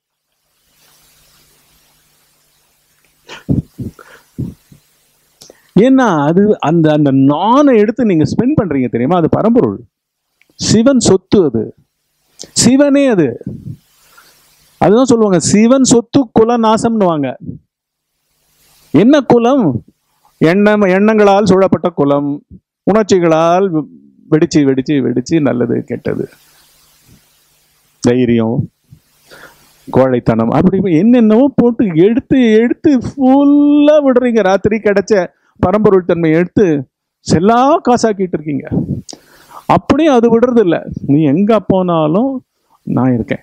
ஏன்னா அது அந்த அந்த நானை எடுத்து நீங்க ஸ்பெண்ட் பண்றீங்க தெரியுமா அது பரம்பொருள் சிவன் சொத்து அது சிவனே அது அதுதான் சொல்லுவாங்க சிவன் சொத்து குல நாசம்னுவாங்க என்ன குலம் எண்ணம் எண்ணங்களால் சூழப்பட்ட குலம் உணர்ச்சிகளால் வெடிச்சு வெடிச்சு வெடிச்சு நல்லது கெட்டது தைரியம் கோழைத்தனம் அப்படி என்னென்னவோ போட்டு எடுத்து எடுத்து ஃபுல்லா விடுறீங்க ராத்திரி கிடைச்ச பரம்பொருள் தன்மையை எடுத்து செல்லா காசாக்கிட்டு இருக்கீங்க அப்படியும் அது விடுறது இல்ல நீ எங்க போனாலும் நான் இருக்கேன்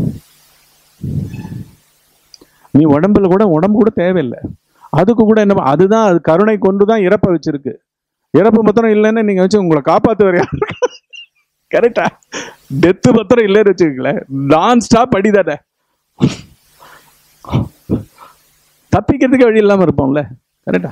நீ உடம்புல கூட உடம்பு கூட தேவையில்லை அதுக்கு கூட என்ன ப- அதுதான் அது கருணை கொண்டு தான் இறப்ப வச்சிருக்கு இறப்பு மாத்திரம் இல்லைன்னு நீங்க வச்சு உங்களை காப்பாத்து வரையா கரெக்டா டெத்து மாத்திரம் இல்லைன்னு வச்சுக்கங்களேன் நான் ஸ்டாப் அடிதானே தப்பிக்கிறதுக்கு வழி இல்லாம இருப்போம்ல கரெக்டா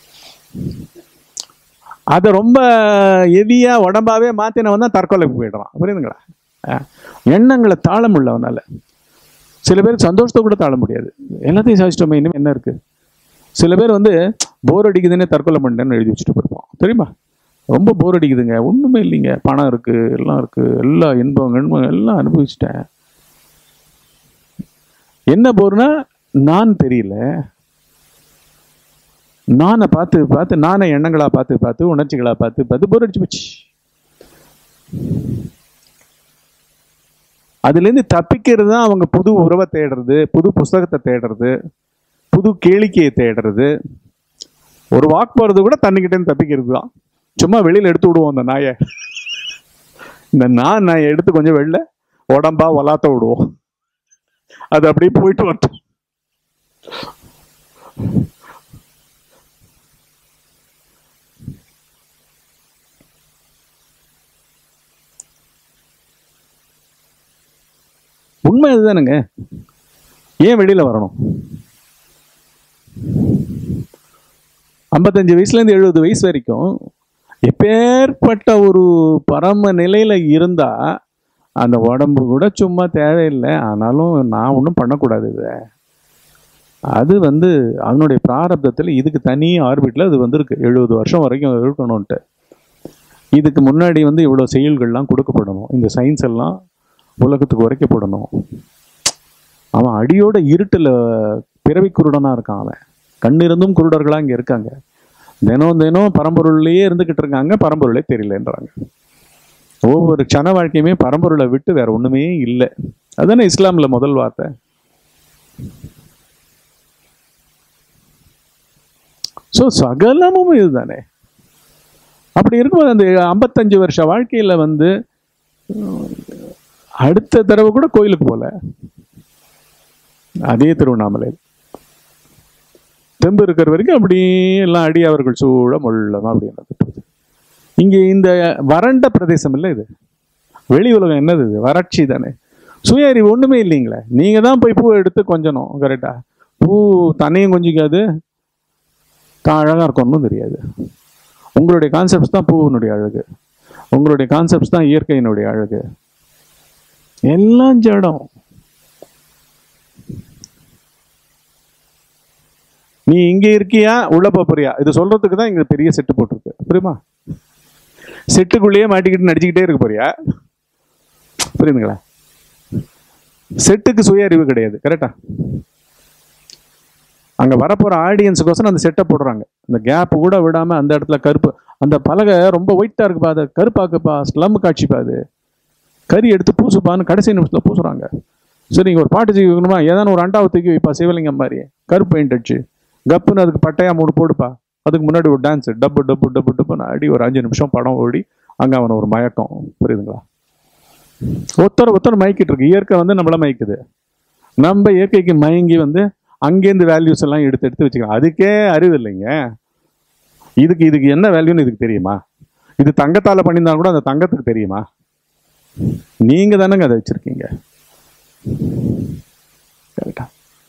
அதை ரொம்ப ஹெவியா உடம்பாவே மாத்தினவன் தான் தற்கொலைக்கு போயிடுறான் புரியுதுங்களா அஹ், எண்ணங்களை தாழ முடியல அவனால சில பேர் சந்தோஷத்தை கூட தாழ முடியாது எல்லாத்தையும் சாதிச்சிட்டோமே இன்னும் என்ன இருக்கு சில பேர் வந்து போர் அடிக்குதுன்னே தற்கொலை பண்ணிட்டேன்னு எழுதி வச்சுட்டு போயிருப்போம் தெரியுமா ரொம்ப போர் அடிக்குதுங்க ஒண்ணுமே இல்லைங்க பணம் இருக்கு எல்லாம் இருக்கு எல்லா இன்பம் இன்பம் எல்லாம் அனுபவிச்சிட்டேன் என்ன போர்னா நான் தெரியல நானை பார்த்து பார்த்து நானை எண்ணங்களா பார்த்து பார்த்து உணர்ச்சிகளா பார்த்து பார்த்து போர் அடிச்சு போச்சு அதுலேருந்து தப்பிக்கிறது தான் அவங்க புது உறவை தேடுறது புது புஸ்தகத்தை தேடுறது புது கேளிக்கையை தேடுறது ஒரு வாக் போறது கூட தண்ணிக்கிட்டேருந்து தப்பிக்கிறது தான் சும்மா வெளியில எடுத்து விடுவோம் அந்த நாயை இந்த நான் நாயை எடுத்து கொஞ்சம் வெளில உடம்பா வளாத்த விடுவோம் அது அப்படியே போயிட்டு வரட்டும் உண்மை அதுதானுங்க ஏன் வெளியில வரணும் ஐம்பத்தஞ்சு வயசுல இருந்து எழுபது வயசு வரைக்கும் எப்பேற்பட்ட ஒரு பரம நிலையில இருந்தா அந்த உடம்பு கூட சும்மா தேவையில்லை ஆனாலும் நான் ஒன்றும் பண்ணக்கூடாது இதை அது வந்து அதனுடைய பிராரப்தத்தில் இதுக்கு தனி ஆர்பிட்டில் அது வந்திருக்கு எழுபது வருஷம் வரைக்கும் இருக்கணும்ன்ட்டு இதுக்கு முன்னாடி வந்து இவ்வளோ செயல்கள்லாம் கொடுக்கப்படணும் இந்த சயின்ஸ் எல்லாம் உலகத்துக்கு உரைக்கப்படணும் அவன் அடியோட இருட்டில் பிறவி குருடனாக இருக்கான் அவன் கண் இருந்தும் குருடர்களாக இங்கே இருக்காங்க தினம் தினம் பரம்பொருள்லேயே இருந்துக்கிட்டு இருக்காங்க பரம்பொருளே தெரியலன்றாங்க ஒவ்வொரு க்ஷண வாழ்க்கையுமே பரம்பொருளை விட்டு வேற ஒண்ணுமே இல்லை அதுதானே இஸ்லாம்ல முதல் வார்த்தை ஸோ சகலமும் இதுதானே அப்படி இருக்கும்போது அந்த ஐம்பத்தஞ்சு வருஷ வாழ்க்கையில வந்து உம், அடுத்த தடவை கூட கோயிலுக்கு போல அதே திருவண்ணாமலை தெம்பு இருக்கிற வரைக்கும் அப்படியே எல்லாம் அடி அவர்கள் சூழ முள்ளமா அப்படி நடந்துட்டு இங்கே இந்த வறண்ட பிரதேசம் இல்லை இது வெளி உலகம் என்னது இது வறட்சி தானே சுய அறிவு ஒன்றுமே இல்லைங்களே நீங்கள் தான் போய் பூ எடுத்து கொஞ்சணும் கரெக்டாக பூ தன்னையும் கொஞ்சிக்காது தான் அழகாக இருக்கணும்னு தெரியாது உங்களுடைய கான்செப்ட்ஸ் தான் பூவினுடைய அழகு உங்களுடைய கான்செப்ட்ஸ் தான் இயற்கையினுடைய அழகு எல்லாம் ஜடம் நீ இங்க இருக்கியா உள்ள போப் போறியா இது சொல்றதுக்கு தான் இங்க பெரிய செட்டு போட்டிருக்கு புரியுமா செட்டுக்குள்ளேயே மாட்டிக்கிட்டு நடிச்சுக்கிட்டே இருக்க போறியா புரியுதுங்களா செட்டுக்கு சுய அறிவு கிடையாது கரெக்டா அங்க வரப்போற ஆடியன்ஸுக்கோசரம் அந்த செட்டை போடுறாங்க அந்த கேப் கூட விடாம அந்த இடத்துல கருப்பு அந்த பலகை ரொம்ப ஒயிட்டா இருக்குப்பா அதை கருப்பாக்குப்பா ஸ்லம் காட்சிப்பா அது கறி எடுத்து பூசுப்பான்னு கடைசி நிமிஷத்துல பூசுறாங்க சரி இங்க ஒரு பாட்டு செய்யணுமா ஏதாவது ஒரு அண்டாவை தூக்கி வைப்பா சிவலிங்கம் மாதிரி கருப்பு பெயிண்ட் அடிச்சு கப்புன்னு அதுக்கு பட்டையா மூணு போடுப்பா அதுக்கு முன்னாடி ஒரு டான்ஸ் டப்பு டப்பு டப்பு டப்புன்னு ஆடி ஒரு அஞ்சு நிமிஷம் படம் ஓடி அங்க அவன ஒரு மயக்கம் புரியுதுங்களா ஒருத்தர் ஒருத்தர் மயக்கிட்டு இருக்கு இயற்கை வந்து நம்மள மயக்குது நம்ம இயற்கைக்கு மயங்கி வந்து அங்கேருந்து வேல்யூஸ் எல்லாம் எடுத்து எடுத்து வச்சுக்கலாம் அதுக்கே அறிவு இல்லைங்க இதுக்கு இதுக்கு என்ன வேல்யூன்னு இதுக்கு தெரியுமா இது தங்கத்தால பண்ணியிருந்தா கூட அந்த தங்கத்துக்கு தெரியுமா நீங்க தானங்க அதை வச்சிருக்கீங்க கரெக்டா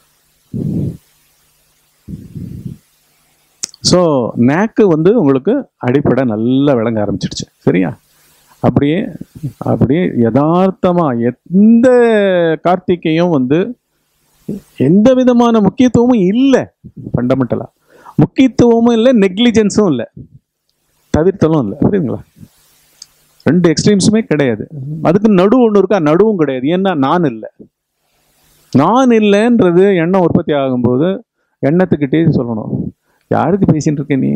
ஸோ நேக்கு வந்து உங்களுக்கு அடிப்படை நல்லா விளங்க ஆரம்பிச்சிடுச்சு சரியா அப்படியே அப்படியே யதார்த்தமா எந்த கார்த்திகையும் வந்து எந்த விதமான முக்கியத்துவமும் இல்லை ஃபண்டமெண்டலா முக்கியத்துவமும் இல்லை நெக்லிஜென்ஸும் இல்லை தவிர்த்தலும் இல்லை புரியுதுங்களா ரெண்டு எக்ஸ்ட்ரீம்ஸுமே கிடையாது அதுக்கு நடு ஒன்று இருக்கா நடுவும் கிடையாது ஏன்னா நான் இல்லை நான் இல்லைன்றது எண்ணம் உற்பத்தி ஆகும்போது எண்ணத்துக்கிட்டே சொல்லணும் யாருக்கு பேசிட்டு இருக்க நீ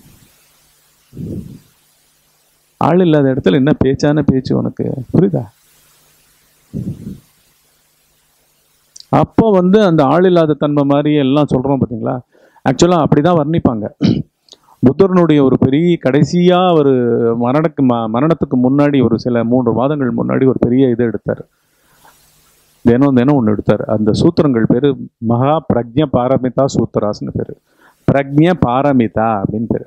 ஆள் இல்லாத இடத்துல என்ன பேச்சான பேச்சு உனக்கு புரியுதா அப்போ வந்து அந்த ஆள் இல்லாத தன்மை மாதிரி எல்லாம் சொல்றோம் பார்த்தீங்களா ஆக்சுவலாக அப்படிதான் வர்ணிப்பாங்க புத்தரனுடைய ஒரு பெரிய கடைசியா ஒரு மரணக்கு ம- மரணத்துக்கு முன்னாடி ஒரு சில மூன்று மாதங்கள் முன்னாடி ஒரு பெரிய இது எடுத்தார் தினம் தினம் ஒன்று எடுத்தார் அந்த சூத்திரங்கள் பேரு மகா பிரக்ஞ பாரமிதா சூத்திராஸ்னு பேரு பிரக்ஞ பாரமிதா அப்படின்னு பேரு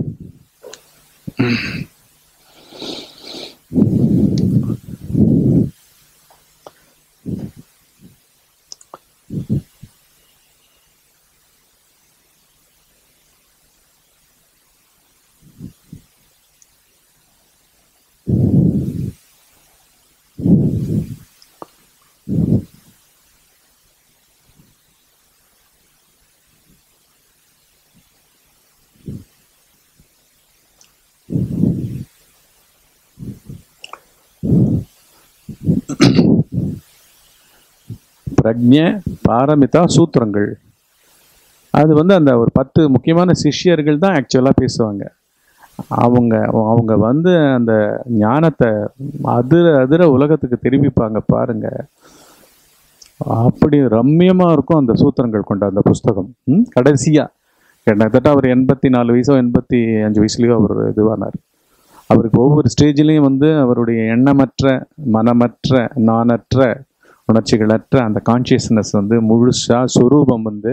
பிரக்ஞ பாரமிதா சூத்திரங்கள் அது வந்து அந்த ஒரு பத்து முக்கியமான சிஷ்யர்கள் தான் ஆக்சுவலாக பேசுவாங்க அவங்க அவங்க வந்து அந்த ஞானத்தை அதிர அதிர உலகத்துக்கு தெரிவிப்பாங்க பாருங்க அப்படி ரம்மியமாக இருக்கும் அந்த சூத்திரங்கள் கொண்ட அந்த புஸ்தகம் ம்? கடைசியா கிட்டத்தட்ட அவர் எண்பத்தி நாலு வயசோ எண்பத்தி அஞ்சு வயசுலயோ அவர் இதுவானார் அவருக்கு ஒவ்வொரு ஸ்டேஜ்லேயும் வந்து அவருடைய எண்ணமற்ற மனமற்ற நானற்ற உணர்ச்சிகளற்ற அந்த கான்சியஸ்னஸ் வந்து முழுசா சொரூபம் வந்து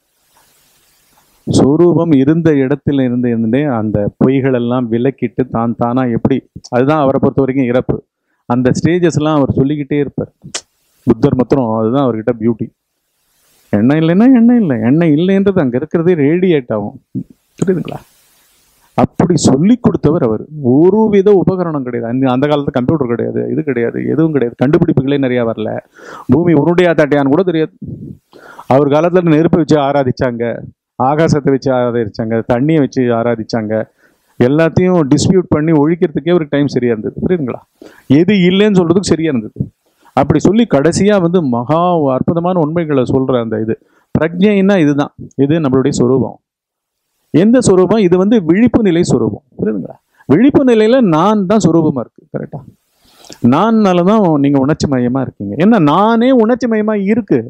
சொரூபம் இருந்த இடத்துல இருந்து இருந்தே அந்த பொய்கள் எல்லாம் விலக்கிட்டு தான் தானா எப்படி அதுதான் அவரை பொறுத்த வரைக்கும் இறப்பு அந்த ஸ்டேஜஸ் எல்லாம் அவர் சொல்லிக்கிட்டே இருப்பார் புத்தர் மாத்திரம் அதுதான் அவர்கிட்ட பியூட்டி எண்ணெய் இல்லைன்னா எண்ணெய் இல்லை எண்ணெய் இல்லைன்றது அங்க இருக்கிறதே ரேடியேட் ஆகும் புரியுதுங்களா அப்படி சொல்லி கொடுத்தவர் அவர் ஒரு வித உபகரணம் கிடையாது அந்த- அந்த காலத்துல கம்ப்யூட்டர் கிடையாது இது கிடையாது எதுவும் கிடையாது கண்டுபிடிப்புகளே நிறைய வரல பூமி உருண்டையா தட்டையான்னு கூட தெரியாது அவர் காலத்துல நெருப்பை வச்சு ஆராதிச்சாங்க ஆகாசத்தை வச்சு ஆராதிச்சாங்க தண்ணியை வச்சு ஆராதிச்சாங்க எல்லாத்தையும் டிஸ்பியூட் பண்ணி ஒழிக்கிறதுக்கே ஒரு டைம் சரியா இருந்தது புரியுதுங்களா எது இல்லைன்னு சொல்றதுக்கு சரியா இருந்தது அப்படி சொல்லி கடைசியா வந்து மகா அற்புதமான உண்மைகளை சொல்ற அந்த இது பிரக்ஞைன்னா இதுதான் இது நம்மளுடைய சொரூபம் எந்த சொரூபம் இது வந்து விழிப்பு நிலை சொரூபம் புரியுதுங்களா விழிப்பு நிலையில நான் தான் சொரூபமா இருக்கு கரெக்டா நான்னால தான் நீங்க உணர்ச்சி மயமா இருக்கீங்க என்ன நானே உணர்ச்சி மயமா இருக்கு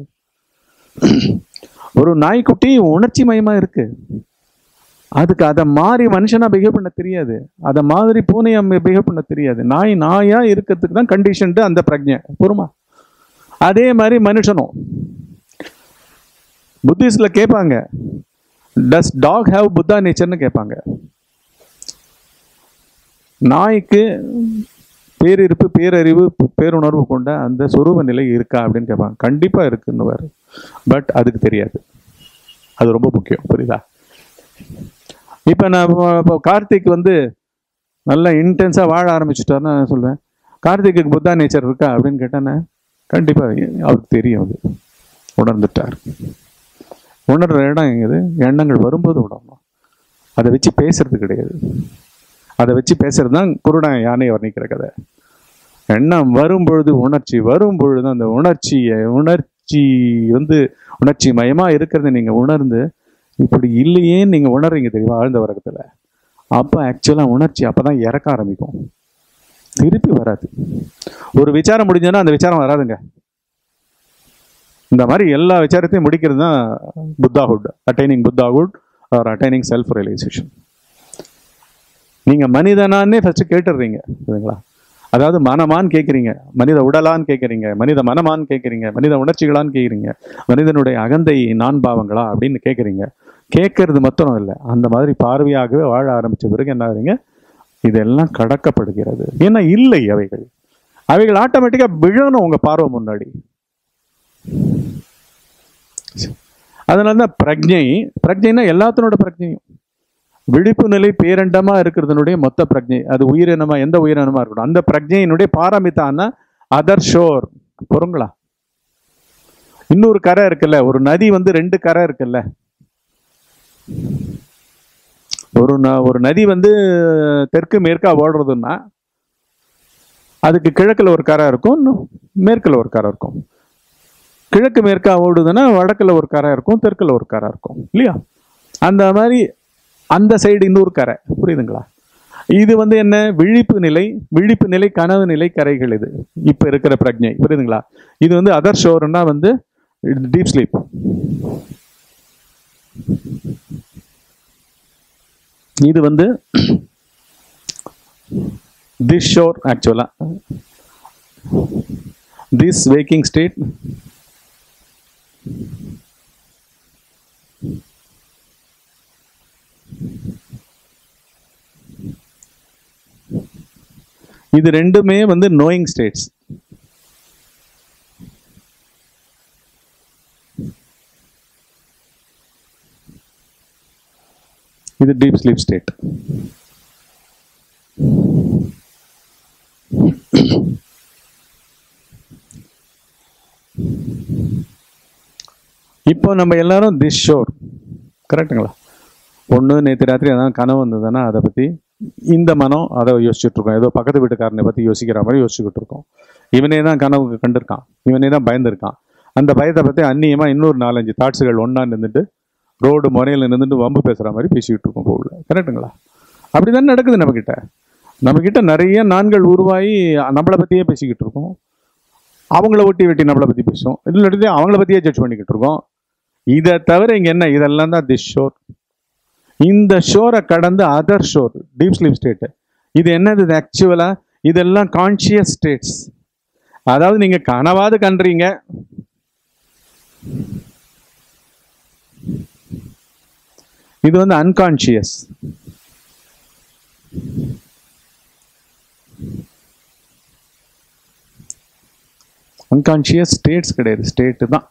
ஒரு நாய்க்குட்டி உணர்ச்சி மயமா இருக்கு அதுக்கு அதை மாறி மனுஷனா பிஹேவ் பண்ண தெரியாது அதை மாதிரி பூனையா பிஹேவ் பண்ண தெரியாது நாய் நாயா இருக்கிறதுக்கு தான் கண்டிஷன்ட்டு அந்த பிரஜை பொறுமா அதே மாதிரி மனுஷனும் புத்திஸ்ட்ல கேட்பாங்க டஸ் டாக் ஹேவ் புத்தா நேச்சர்னு கேட்பாங்க நாய்க்கு பேரிருப்பு பேரறிவு பே- பேருணர்வு கொண்ட அந்த சொரூப நிலை இருக்கா அப்படின்னு கேட்பாங்க கண்டிப்பா இருக்குன்னு பட் அதுக்கு தெரியாது அது ரொம்ப முக்கியம் புரியுதா இப்போ நான் இப்போ- இப்போ கார்த்திக் வந்து நல்லா இன்டென்ஸாக வாழ ஆரம்பிச்சிட்டாருன்னா நான் சொல்லுவேன் கார்த்திக்கு புத்தா நேச்சர் இருக்கா அப்படின்னு கேட்டானே கண்டிப்பாக அவருக்கு தெரியும் அது உணர்ந்துட்டார் உணர்ற இடம் எங்குது எண்ணங்கள் வரும்போது உணரணும் அதை வச்சு பேசுறது கிடையாது அதை வச்சு பேசுறது தான் குருடன் யானையை வர்ணிக்கிற கதை எண்ணம் வரும்பொழுது உணர்ச்சி வரும்பொழுது அந்த உணர்ச்சியை உணர்ச்சி வந்து உணர்ச்சி மயமா இருக்கிறத நீங்க உணர்ந்து இப்படி இல்லையேன்னு நீங்க உணர்றீங்க தெரியுமா ஆழ்ந்த உலகத்துல அப்ப ஆக்சுவலா உணர்ச்சி அப்பதான் இறக்க ஆரம்பிக்கும் திருப்பி வராது ஒரு விசாரம் முடிஞ்சதுன்னா அந்த விசாரம் வராதுங்க இந்த மாதிரி எல்லா விசாரத்தையும் முடிக்கிறது தான் buddhahood attaining buddhahood or attaining self realisation நீங்க மனிதனான்னே ஃபர்ஸ்ட் கேட்டுடுறீங்க சரிங்களா அதாவது மனமான்னு கேட்குறீங்க மனித உடலான்னு கேட்குறீங்க மனித மனமான்னு கேட்குறீங்க மனித உணர்ச்சிகளான்னு கேட்குறீங்க மனிதனுடைய அகந்தை நான் பாவங்களா அப்படின்னு கேட்குறீங்க கேட்கறது மாத்திரம் இல்லை அந்த மாதிரி பார்வையாகவே வாழ ஆரம்பிச்ச பிறகு என்ன ஆகுறீங்க இதெல்லாம் கடக்கப்படுகிறது ஏன்னா இல்லை அவைகள் அவைகள் ஆட்டோமேட்டிக்காக விழணும் உங்க பார்வை முன்னாடி அதனால தான் பிரஜை பிரஜைனா எல்லாத்தினோட பிரஜையும் விழிப்பு நிலை பேரண்டமா இருக்கிறதுனுடைய மொத்த பிரஜை அது உயிரினமா எந்த உயிரினமா இருக்கட்டும் அந்த பிரஜையினுடைய பாரமித்தான அதர் ஷோர் பொறுங்களா இன்னொரு கரை இருக்குல்ல ஒரு நதி வந்து ரெண்டு கரை இருக்குல்ல ஒரு ந- ஒரு நதி வந்து தெற்கு மேற்கா ஓடுறதுன்னா அதுக்கு கிழக்குல ஒரு கரை இருக்கும் இன்னும் மேற்குல ஒரு கரை இருக்கும் கிழக்கு மேற்கா ஓடுதுன்னா வடக்குல ஒரு கரை இருக்கும் தெற்குல ஒரு கரை இருக்கும் இல்லையா அந்த மாதிரி அந்த சைடு இன்னொரு கரை புரியுதுங்களா இது வந்து என்ன விழிப்பு நிலை விழிப்பு நிலை கனவு நிலை கரைகள் இது இப்ப இருக்கிற பிரஜை புரியுதுங்களா இது வந்து அதர் ஷோர்னா வந்து டீப் ஸ்லீப் இது வந்து this shore actually this waking state இது ரெண்டுமே வந்து நோயிங் ஸ்டேட்ஸ் இது டீப் ஸ்லீப் ஸ்டேட் இப்போ நம்ம எல்லாரும் திஸ் ஷோர் கரெக்டுங்களா ஒன்று நேற்று ராத்திரி அதான் கனவு வந்ததுன்னா அதை பற்றி இந்த மனம் அதை யோசிச்சுட்டு இருக்கோம் ஏதோ பக்கத்து வீட்டுக்காரனை பற்றி யோசிக்கிற மாதிரி யோசிச்சுக்கிட்டு இருக்கோம் இவனே தான் கனவு கண்டிருக்கான் இவனே தான் பயந்துருக்கான் அந்த பயத்தை பற்றி அந்நியமாக இன்னொரு நாலஞ்சு தாட்ஸுகள் ஒன்றா நின்றுட்டு ரோடு முறையில் நின்றுட்டு வம்பு பேசுகிற மாதிரி பேசிக்கிட்டு இருக்கோம் போகல கரெக்டுங்களா அப்படி தான் நடக்குது நம்மக்கிட்ட நம்மக்கிட்ட நிறைய நான்கள் உருவாகி நம்மளை பற்றியே பேசிக்கிட்டு இருக்கோம் அவங்கள ஒட்டி வெட்டி நம்மளை பற்றி பேசுவோம் இல்லாட்டி அவங்கள பற்றியே ஜட்ஜ் பண்ணிக்கிட்டு இருக்கோம் இதை தவிர இங்கே என்ன இதெல்லாம் தான் திஸ் ஷோர் இந்த ஷோரை கடந்து other shore deep sleep state இது என்னது இது ஆக்சுவலாக இதெல்லாம் கான்ஷியஸ் ஸ்டேட்ஸ் அதாவது நீங்கள் கனவாது கன்றீங்க இது வந்து அன்கான்ஷியஸ் அன்கான்ஷியஸ் ஸ்டேட்ஸ் கிடையாது ஸ்டேட்டு தான்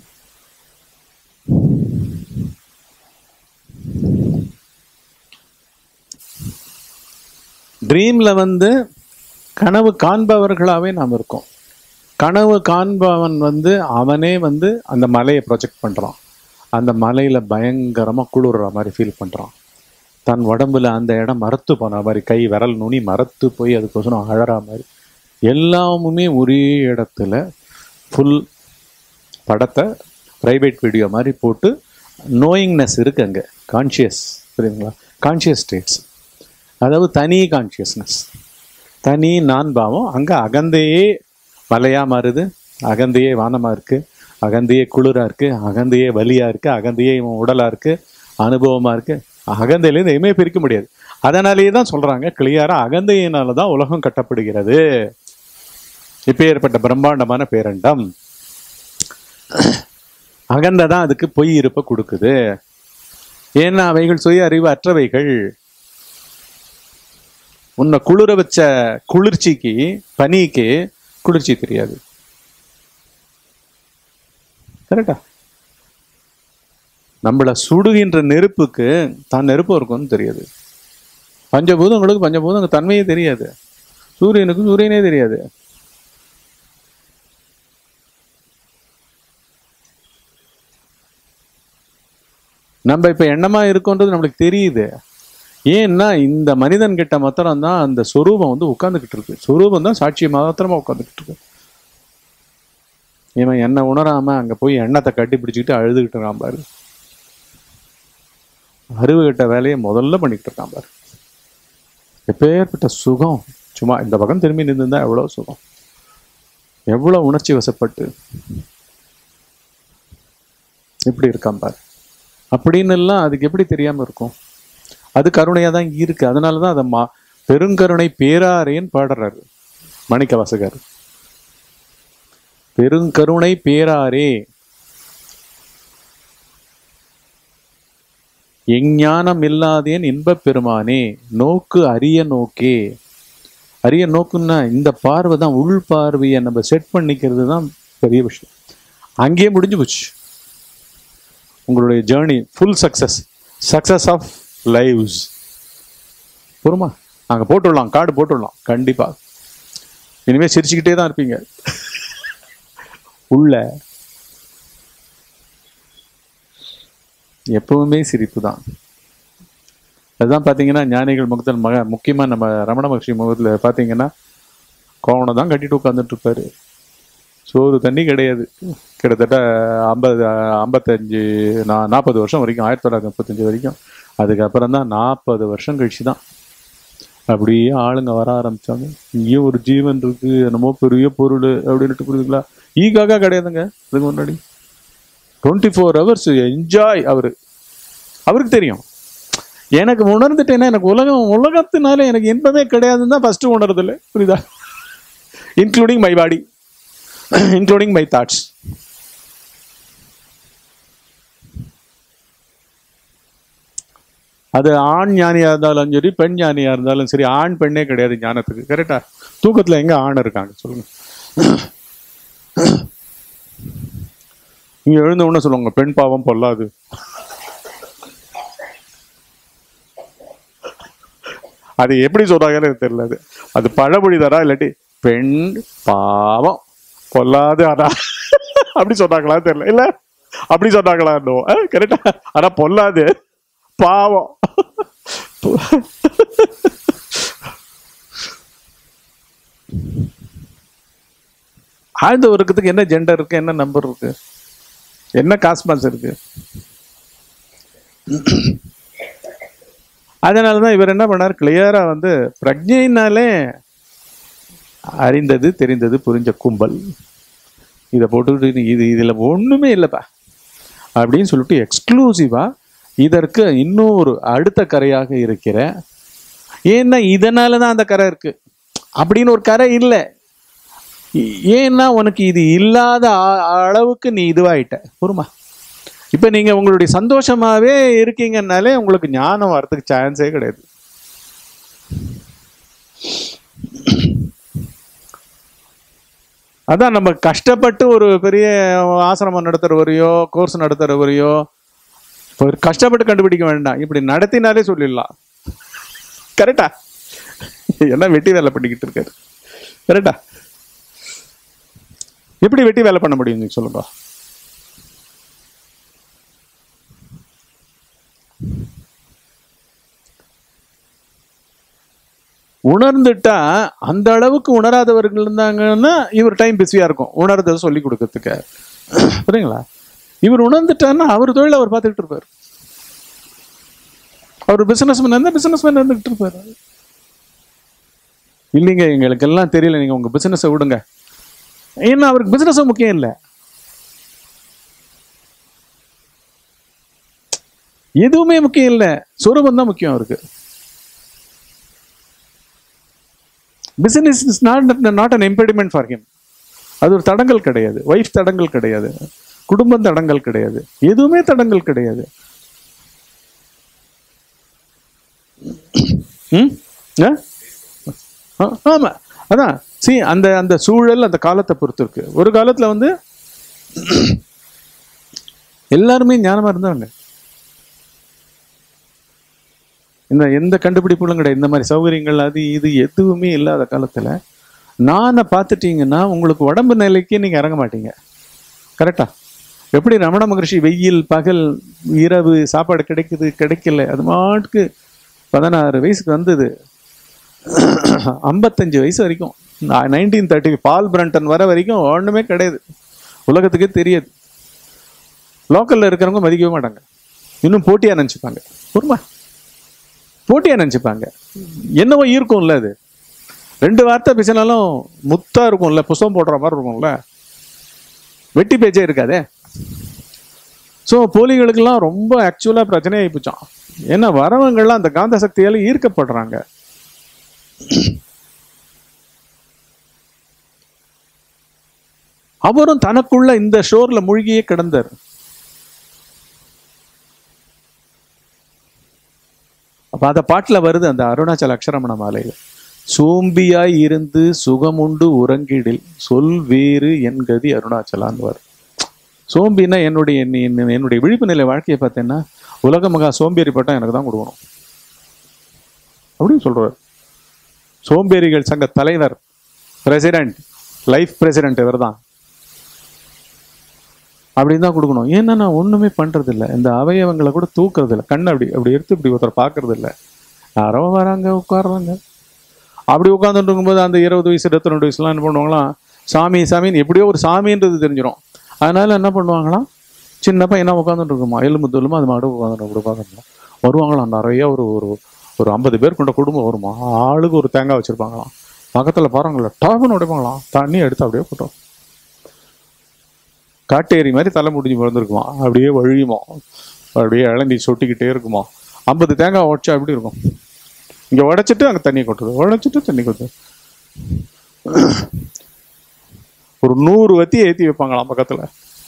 ட்ரீம்ல வந்து கனவு காண்பவர்களாவே நாம் இருக்கோம் கனவு காண்பவன் வந்து அவனே வந்து அந்த மலையை ப்ரொஜெக்ட் பண்றான் அந்த மலையில பயங்கரமா குளிர்ற மாதிரி ஃபீல் பண்றான் தன் உடம்புல அந்த இடம் மரத்து போன மாதிரி கை விரல் நுனி மரத்து போய் அதுக்கோசரம் அழற மாதிரி எல்லாமுமே ஒரே இடத்துல ஃபுல் படத்தை ப்ரைவேட் வீடியோ மாதிரி போட்டு நோயிங்னஸ் இருக்கு அங்கே கான்ஷியஸ் புரியுதுங்களா கான்ஷியஸ் ஸ்டேட்ஸ் அதாவது தனி கான்ஷியஸ்னஸ் தனி நான் பாவம் அங்கே அகந்தையே மலையா மாறுது அகந்தையே வானமா இருக்கு அகந்தையே குளிரா இருக்கு அகந்தையே வலியா இருக்கு அகந்தையே இவன் உடலா இருக்கு அனுபவமா இருக்கு அகந்தையிலேருந்து எதுவுமே பிரிக்க முடியாது அதனாலேயே தான் சொல்றாங்க கிளியாரா அகந்தையினால தான் உலகம் கட்டப்படுகிறது இப்பேற்பட்ட பிரம்மாண்டமான பேரண்டம் அகந்தை தான் அதுக்கு பொய் இருப்ப கொடுக்குது ஏன்னா அவைகள் சுய அறிவு அற்றவைகள் உன்னை குளிர வச்ச குளிர்ச்சிக்கு பனிக்கு குளிர்ச்சி தெரியாது கரெக்டா நம்மள சுடுகின்ற நெருப்புக்கு தான் நெருப்பு இருக்கும்னு தெரியாது பஞ்சபூதங்களுக்கு பஞ்சபூதங்க தன்மையே தெரியாது சூரியனுக்கு சூரியனே தெரியாது நம்ம இப்ப எண்ணமா இருக்கோன்றது நம்மளுக்கு தெரியுது ஏன்னா இந்த மனிதன் கிட்ட மாத்திரம் தான் அந்த சொரூபம் வந்து உட்கார்ந்துகிட்டு இருக்கு சொரூபம் தான் சாட்சி மாத்திரமா உட்கார்ந்துகிட்டு இருக்கு இவன் என்ன உணராம அங்க போய் எண்ணத்தை கட்டி பிடிச்சிக்கிட்டு அழுதுகிட்டு இருக்கான் பாரு அறிவு கட்ட வேலையை முதல்ல பண்ணிக்கிட்டு இருக்கான் பாரு எப்பேற்பட்ட சுகம் சும்மா இந்த பக்கம் திரும்பி நின்றுந்தா எவ்வளவு சுகம் எவ்வளவு உணர்ச்சி வசப்பட்டு இப்படி இருக்கான் பாரு அப்படின்னு எல்லாம் அதுக்கு எப்படி தெரியாம இருக்கும் அது கருணையா தான் இருக்கு அதனால தான் அதை மா பெருங்கருணை பேராரேன்னு பாடுறாரு மணிக்க வாசகர் பெருங்கருணை பேராரே எஞ்ஞானம் இல்லாதேன் இன்பப் பெருமானே நோக்கு அரிய நோக்கே அரிய நோக்குன்னா இந்த பார்வை தான் உள் பார்வையை நம்ம செட் பண்ணிக்கிறது தான் பெரிய விஷயம் அங்கேயே முடிஞ்சு போச்சு உங்களுடைய journey full success success of lives பொறுமா நாங்கள் போட்டுடலாம் கார்டு போட்டுடலாம் கண்டிப்பா இனிமேல் சிரிச்சுக்கிட்டே தான் இருப்பீங்க உள்ள எப்பவுமே சிரிப்பு தான் அதுதான் பார்த்தீங்கன்னா ஞானிகள் முகத்தில் மக முக்கியமாக நம்ம ரமண மகர்ஷி முகத்தில் பார்த்தீங்கன்னா கோவனை தான் கட்டிட்டு உட்காந்துட்டு இருப்பாரு சோறு தண்ணி கிடையாது கிட்டத்தட்ட ஐம்பது ஐம்பத்தஞ்சு நா நாற்பது வருஷம் வரைக்கும் ஆயிரத்தி தொள்ளாயிரத்தி முப்பத்தஞ்சு வரைக்கும் அதுக்கப்புறம் தான் நாற்பது வருஷம் கழிச்சு தான் அப்படியே ஆளுங்க வர ஆரம்பிச்சாங்க இங்கேயும் ஒரு ஜீவன் இருக்கு என்னமோ பெரிய பொருள் அப்படின்ட்டு புரியுதுங்களா ஈகாக கிடையாதுங்க அதுக்கு முன்னாடி டுவெண்ட்டி ஃபோர் ஹவர்ஸ் என்ஜாய் அவரு அவருக்கு தெரியும் எனக்கு உணர்ந்துட்டேன்னா எனக்கு உலகம் உலகத்தினால எனக்கு இன்பமே கிடையாதுன்னு தான் ஃபர்ஸ்ட் உணர்றதில்ல புரியுதா including my body including my thoughts அது ஆண் ஞானியா இருந்தாலும் சரி பெண் ஞானியா இருந்தாலும் சரி ஆண் பெண்ணே கிடையாது ஞானத்துக்கு கரெக்டா தூக்கத்துல எங்க ஆண் இருக்காங்க சொல்லுங்க இங்க எழுந்த உடனே சொல்லுவாங்க பெண் பாவம் பொல்லாது அது எப்படி சொல்றாங்கன்னு எனக்கு தெரியல அது அது பழமொழி தரா இல்லாட்டி பெண் பாவம் பொல்லாது ஆனா அப்படி சொன்னாங்களா தெரியல இல்ல அப்படி சொன்னாங்களா கரெக்டா ஆனா பொல்லாது பாவம் ஆழ்ந்த உறக்கத்துக்கு என்ன ஜெண்டர் இருக்கு என்ன நம்பர் இருக்கு என்ன காஸ்மாஸ் இருக்கு அதனால தான் இவர் என்ன பண்ணார் கிளியரா வந்து பிரஜைனாலே அறிந்தது தெரிந்தது புரிஞ்ச கும்பல் இதை போட்டுக்கிட்டு இது இதுல ஒண்ணுமே இல்லைப்பா அப்படின்னு சொல்லிட்டு எக்ஸ்க்ளூசிவா இதற்கு இன்னும் ஒரு அடுத்த கரையாக இருக்கிற ஏன்னா இதனால தான் அந்த கரை இருக்கு அப்படின்னு ஒரு கரை இல்லை ஏன்னா உனக்கு இது இல்லாத ஆ- அளவுக்கு நீ இதுவாயிட்ட பொறுமா இப்ப நீங்க உங்களுடைய சந்தோஷமாவே இருக்கீங்கன்னாலே உங்களுக்கு ஞானம் வரதுக்கு சான்ஸே கிடையாது அதான் நம்ம கஷ்டப்பட்டு ஒரு பெரிய ஆசிரமம் நடத்துறவரையோ கோர்ஸ் நடத்துறவரையோ இப்போ ஒரு கஷ்டப்பட்டு கண்டுபிடிக்க வேண்டாம் இப்படி நடத்தினாலே சொல்லிடலாம் கரெக்டா என்ன வெட்டி வேலை பண்ணிக்கிட்டு இருக்காரு கரெக்டா எப்படி வெட்டி வேலை பண்ண முடியும் நீங்க சொல்லுங்க உணர்ந்துட்டா அந்த அளவுக்கு உணராதவர்கள் இருந்தாங்கன்னா இவர் டைம் பிஸியா இருக்கும் உணர்றதை சொல்லி கொடுக்கறதுக்கு புரியுங்களா இவர் உணர்ந்துட்டான்னா அவர் தொழில் அவர் பார்த்துக்கிட்டு இருப்பார் அவர் பிசினஸ் மேன் இருந்தா பிசினஸ் மேன் இருந்துகிட்டு இருப்பாரு இல்லைங்க எங்களுக்கு எல்லாம் தெரியல நீங்க உங்க பிசினஸை விடுங்க ஏன்னா அவருக்கு பிசினஸ் முக்கியம் இல்லை எதுவுமே முக்கியம் இல்லை சொரூபம் தான் முக்கியம் அவருக்கு business is not not an impediment for him அது ஒரு தடங்கல் கிடையாது ஒய்ஃப் தடங்கல் கிடையாது குடும்பம் தடங்கல் கிடையாது எதுவுமே தடங்கல் கிடையாது ம்? ஆ? ஆ, ஆமா அதான் சி அந்த அந்த சூழல் அந்த காலத்தை பொறுத்து இருக்கு ஒரு காலத்துல வந்து எல்லாருமே ஞானமா இருந்தாங்க இந்த எந்த கண்டுபிடிப்புகளும் கிடையாது இந்த மாதிரி சௌகரியங்கள் அது இது எதுவுமே இல்லாத காலத்துல நானை பார்த்துட்டீங்கன்னா உங்களுக்கு உடம்பு நிலைக்கு நீங்க இறங்க மாட்டீங்க கரெக்டா எப்படி ரமண மகரிஷி வெயில் பகல் இரவு சாப்பாடு கிடைக்குது கிடைக்கல அது மாட்டுக்கு பதினாறு வயசுக்கு வந்தது ஐம்பத்தஞ்சு வயசு வரைக்கும் நைன்டீன் தேர்ட்டி பால் பிரண்டன் வர வரைக்கும் ஒன்றுமே கிடையாது உலகத்துக்கே தெரியாது லோக்கல்ல இருக்கிறவங்க மதிக்கவே மாட்டாங்க இன்னும் போட்டியா நினச்சிப்பாங்க பொறுமா போட்டியா நினச்சிப்பாங்க என்னவோ இருக்கும்ல அது ரெண்டு வார்த்தை பேசினாலும் முத்தா இருக்கும்ல புஸ்தகம் போடுற மாதிரி இருக்கும்ல வெட்டி பேச்சே இருக்காதே ஸோ போலிகளுக்கெல்லாம் ரொம்ப ஆக்சுவலாக பிரச்சனை ஆகிப்போச்சான் ஏன்னா வரவங்கள்லாம் அந்த காந்த சக்தியால ஈர்க்கப்படுறாங்க அவரும் தனக்குள்ள இந்த ஷோர்ல மூழ்கியே கிடந்தார் அப்ப அந்த பாட்டுல வருது அந்த அருணாச்சல அக்ஷரமண மாலையில சோம்பியாய் இருந்து சுகமுண்டு உறங்கிடில் சொல் வேறு என் கதி அருணாச்சலான்னு வரும் சோம்பின்னா என்னுடைய என்னை- என்னை- என்னுடைய விழிப்பு நிலை வாழ்க்கையை பார்த்தேன்னா உலக மகா சோம்பேறி பட்டம் எனக்கு தான் கொடுக்கணும் அப்படின்னு சொல்றாரு சோம்பேறிகள் சங்க தலைவர் பிரசிடென்ட் லைஃப் பிரசிடென்ட் இவர் தான் அப்படின்னு தான் கொடுக்கணும் ஏன்னா நான் ஒண்ணுமே பண்றது இல்ல இந்த அவயவங்களை கூட தூக்குறது இல்ல கண்ணை அப்படி அப்படி எடுத்து இப்படி ஒருத்தர் பார்க்கறது இல்ல யாரோ வராங்க உட்கார்றாங்க அப்படி உட்காந்துட்டு இருக்கும்போது அந்த இருபது வயசு இருபத்தி ரெண்டு வயசுலாம் என்ன பண்ணுவாங்களாம் சாமி சாமின்னு எப்படியோ ஒரு சாமின்றது தெரிஞ்சிடும் அதனால என்ன பண்ணுவாங்களாம் சின்ன பையனா உட்காந்துட்டு இருக்குமா எலும்பு தொல்லுமா அது மாடு உட்காந்துட்டு அப்படி உட்காந்துருக்கலாம் வருவாங்களாம் நிறைய ஒரு ஒரு ஒரு ஐம்பது பேர் கொண்ட குடும்பம் வருமா ஆளுக்கு ஒரு தேங்காய் வச்சிருப்பாங்களாம் பக்கத்துல பாருங்கள டாப்னு உடைப்பாங்களாம் தண்ணி எடுத்து அப்படியே போட்டோம் காட்டேரி மாதிரி தலை முடிஞ்சு பிறந்திருக்குமா அப்படியே வழியுமா அப்படியே இளந்தி சொட்டிக்கிட்டே இருக்குமா ஐம்பது தேங்காய் உடைச்சா எப்படி இருக்கும் இங்க உடைச்சிட்டு அங்க தண்ணி கொட்டுது உடைச்சிட்டு தண்ணி கொட்டுது ஒரு நூறு வத்தி ஏத்தி வைப்பாங்களாம் பக்கத்துல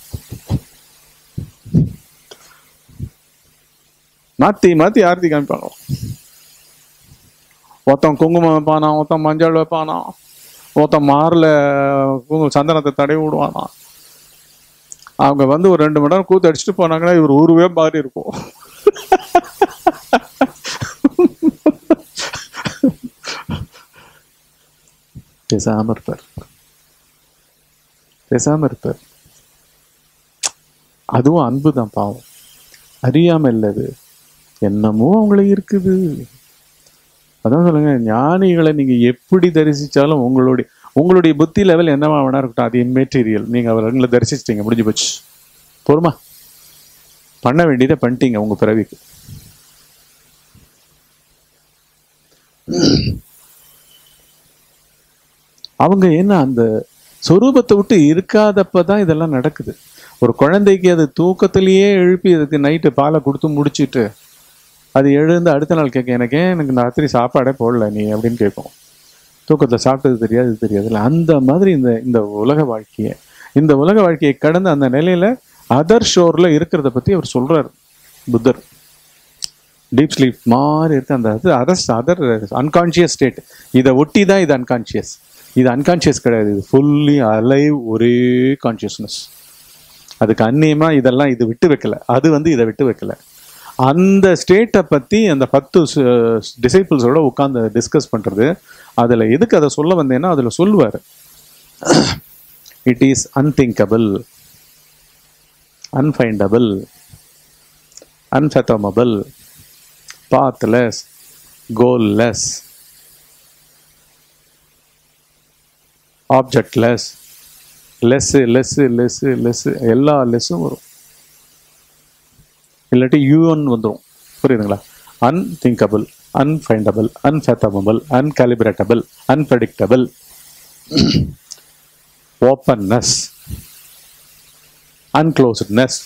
மாத்தி மாத்தி ஆரத்தி காமிப்பாங்களாம் ஒருத்தன் குங்குமம் வைப்பானா ஒருத்தன் மஞ்சள் வைப்பானா ஒருத்தன் மாரில் குங்கும சந்தனத்தை தடவி விடுவானா அவங்க வந்து ஒரு ரெண்டு மணி நேரம் கூத்து அடிச்சுட்டு போனாங்கன்னா இவர் ஊருவே மாறி இருக்கும் பேசாம இருப்பார் பேசாம இருப்பார் அதுவும் அன்பு தான் பாவம் அறியாம இல்லது என்னமோ அவங்கள இருக்குது அதான் சொல்லுங்க ஞானிகளை நீங்க எப்படி தரிசிச்சாலும் உங்களுடைய உங்களுடைய புத்தி லெவல் என்னவா வேணா இருக்கட்டும் அது இம்மெட்டீரியல் நீங்க அவர்களை தரிசிச்சிட்டீங்க முடிஞ்சு போச்சு பொறுமா பண்ண வேண்டியதை பண்ணிட்டீங்க உங்க பிறவிக்கு அவங்க என்ன அந்த சொரூபத்தை விட்டு இருக்காதப்ப தான் இதெல்லாம் நடக்குது ஒரு குழந்தைக்கு அது தூக்கத்திலேயே எழுப்பி அதுக்கு நைட்டு பாலை கொடுத்து முடிச்சிட்டு அது எழுந்து அடுத்த நாள் கேட்க எனக்கு ஏன் எனக்கு ராத்திரி சாப்பாடே போடல நீ அப்படின்னு கேட்கும் தூக்கத்தில் சாப்பிட்டது தெரியாது இது தெரியாதுல்ல அந்த மாதிரி இந்த இந்த உலக வாழ்க்கையை இந்த உலக வாழ்க்கையை கடந்து அந்த நிலையில அதர் ஷோர்ல இருக்கிறத பத்தி அவர் சொல்றாரு புத்தர் டீப் ஸ்லீப் மாதிரி இருக்கு அந்த அது அதர் அதர் அன்கான்ஷியஸ் ஸ்டேட் இதை ஒட்டி தான் இது அன்கான்ஷியஸ் இது அன்கான்ஷியஸ் கிடையாது இது ஃபுல்லி அலைவ் ஒரே கான்ஷியஸ்னஸ் அதுக்கு அந்நியமா இதெல்லாம் இது விட்டு வைக்கல அது வந்து இதை விட்டு வைக்கல அந்த ஸ்டேட்டை பத்தி அந்த பத்து டிசைபிள்ஸோட உட்காந்து டிஸ்கஸ் பண்றது அதுல எதுக்கு அதை சொல்ல வந்தேன்னா அதுல சொல்லுவார் it is unthinkable unfindable unfathomable pathless goalless objectless less less less less எல்லா லெஸ்ஸும் வரும் இல்லாட்டி யூஎன் வந்துடும் புரியுதுங்களா unthinkable unfindable unfathomable uncalibratable unpredictable openness unclosedness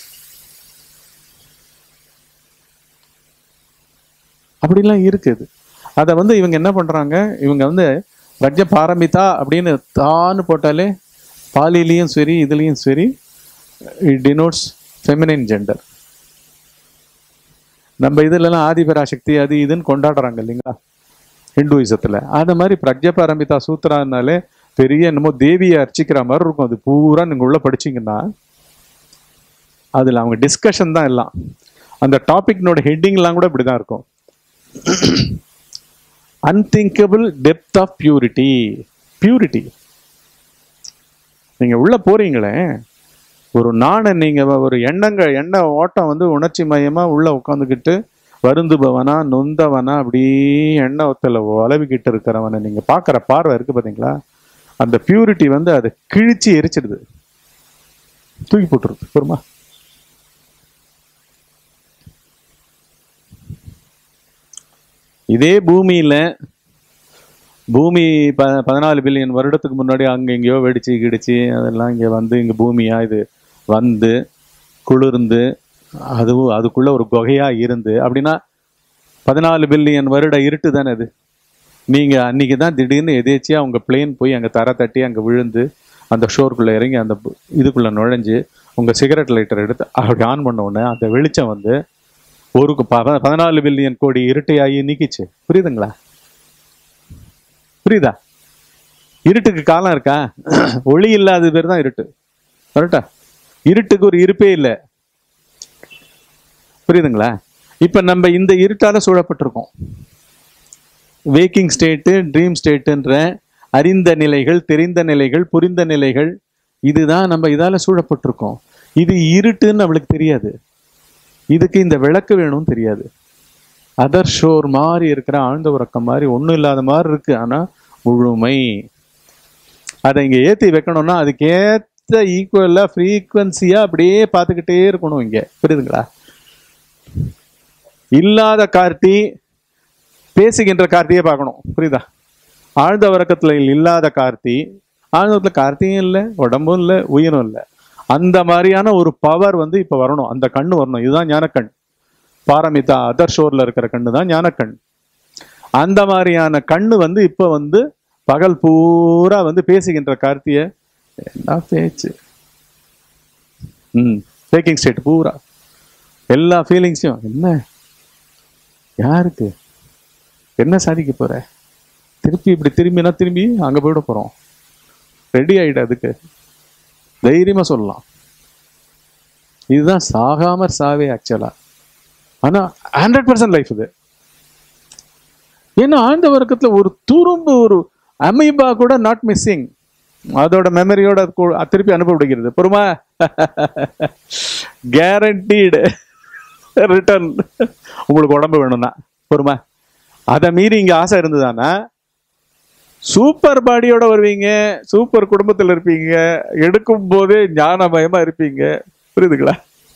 அப்படிலாம் இருக்குது அதை வந்து இவங்க என்ன பண்றாங்க இவங்க வந்து ரஜ பாரமிதா அப்படின்னு தான்னு போட்டாலே பாலிலையும் சரி இதுலேயும் சரி இட் டினோட்ஸ் ஃபெமினின் ஜெண்டர் நம்ம இதுலலாம் ஆதிபராசக்தி அது இதுன்னு கொண்டாடுறாங்க இல்லைங்களா ஹிந்துயிசத்துல அது மாதிரி பிரஜபாரமிதா சூத்ரானாலே பெரிய என்னமோ தேவியை அர்ச்சிக்கிற மாதிரி இருக்கும் அது பூரா நீங்க உள்ள படிச்சீங்கன்னா அதுல அவங்க டிஸ்கஷன் தான் எல்லாம் அந்த டாபிக்னோட ஹெட்டிங்லாம் கூட இப்படிதான் இருக்கும் unthinkable depth of purity purity நீங்க உள்ள போறீங்களே ஒரு நாணை நீங்க ஒரு எண்ணங்க எண்ண ஓட்டம் வந்து உணர்ச்சி மயமா உள்ள உட்காந்துக்கிட்டு வருந்துபவனா நொந்தவனா அப்படியே எண்ணத்துல உலவிக்கிட்டு இருக்கிறவனை நீங்க பாக்குற பார்வை இருக்கு பாத்தீங்களா அந்த பியூரிட்டி வந்து அதை கிழிச்சு எரிச்சிடுது தூக்கி போட்டுருது பொறுமா இதே பூமியில பூமி ப பதினாலு பில்லியன் வருடத்துக்கு முன்னாடி அங்க எங்கேயோ வெடிச்சு கிடிச்சு அதெல்லாம் இங்க வந்து இங்க பூமியா இது வந்து குளிர்ந்து அதுவும் அதுக்குள்ள ஒரு குகையா இருந்து அப்படின்னா பதினாலு பில்லியன் வருட இருட்டு தானே அது நீங்க அன்னைக்கு தான் திடீர்னு எதேச்சியா உங்க பிளேன் போய் அங்க தர தட்டி அங்க விழுந்து அந்த ஷோருக்குள்ள இறங்கி அந்த பு- இதுக்குள்ள நுழைஞ்சு உங்க சிகரெட் லைட்டர் எடுத்து அப்படி ஆன் பண்ண உடனே அந்த வெளிச்சம் வந்து ஒரு கு- ப- பதினாலு பில்லியன் கோடி இருட்டையாகி நீக்கிச்சு புரியுதுங்களா புரியுதா இருட்டுக்கு காலம் இருக்கா ஒளி இல்லாத பேர் தான் இருட்டு கரெக்டா இருட்டுக்கு ஒரு இருப்பே இல்லை புரியுதுங்களா இப்ப நம்ம இந்த இருட்டால சூழப்பட்டிருக்கோம் வேக்கிங் ஸ்டேட்டு ட்ரீம் ஸ்டேட்டுன்ற அறிந்த நிலைகள் தெரிந்த நிலைகள் புரிந்த நிலைகள் இதுதான் நம்ம இதால சூழப்பட்டிருக்கோம் இது இருட்டுன்னு நம்மளுக்கு தெரியாது இதுக்கு இந்த விளக்கு வேணும்னு தெரியாது அதர் ஷோர் மாதிரி இருக்கிற ஆழ்ந்த உறக்கம் மாதிரி ஒன்றும் இல்லாத மாதிரி இருக்கு ஆனா முழுமை அதை இங்க ஏத்தி வைக்கணும்னா அதுக்கு ஏத்த ஈக்குவலா ஃப்ரீக்குவன்சியா அப்படியே பார்த்துக்கிட்டே இருக்கணும் இங்க புரியுதுங்களா இல்லாத கார்த்தி பேசுகின்ற கார்த்தியே பார்க்கணும் புரியுதா ஆழ்ந்த உறக்கத்துல இல்லாத கார்த்தி ஆழ்ந்த உறக்கத்துல கார்த்தியும் இல்லை உடம்பும் இல்லை உயிரும் இல்லை அந்த மாதிரியான ஒரு பவர் வந்து இப்ப வரணும் அந்த கண்ணு வரணும் இதுதான் ஞானக்கண் பாரமிதா அதர் ஷோர்ல இருக்கிற கண்ணு தான் ஞானக்கண் அந்த மாதிரியான கண்ணு வந்து இப்ப வந்து பகல் பூரா வந்து பேசுகின்ற கார்த்திய என்ன பேச்சு ம் டேக்கிங் ஸ்டேட் பூரா எல்லா ஃபீலிங்ஸையும் என்ன யாருக்கு என்ன சாதிக்க போற திருப்பி இப்படி திரும்பினா திரும்பி அங்க போயிட போறோம் ரெடி ஆயிடு அதுக்கு தைரியமா சொல்லலாம் இதுதான் சாகாமற் சாவே ஆக்சுவலா ஆனா ஹண்ட்ரட் பர்சன்ட் லைஃப் இது ஏன்னா ஆழ்ந்த வர்க்கத்துல ஒரு துரும்பு ஒரு அமீபா கூட நாட் மிஸ்ஸிங் அதோட மெமரியோட அது கு- அது திருப்பி அனுப்பப்படுகிறது பொறுமா கேரண்டீடு ரிட்டர்ன் உங்களுக்கு உடம்பு வேணும்னா பொறுமா அதை மீறி இங்க ஆசை இருந்ததானா சூப்பர் பாடியோட வருவீங்க சூப்பர் குடும்பத்துல இருப்பீங்க எடுக்கும் போதே ஞானமயமா இருப்பீங்க புரியுதுங்களா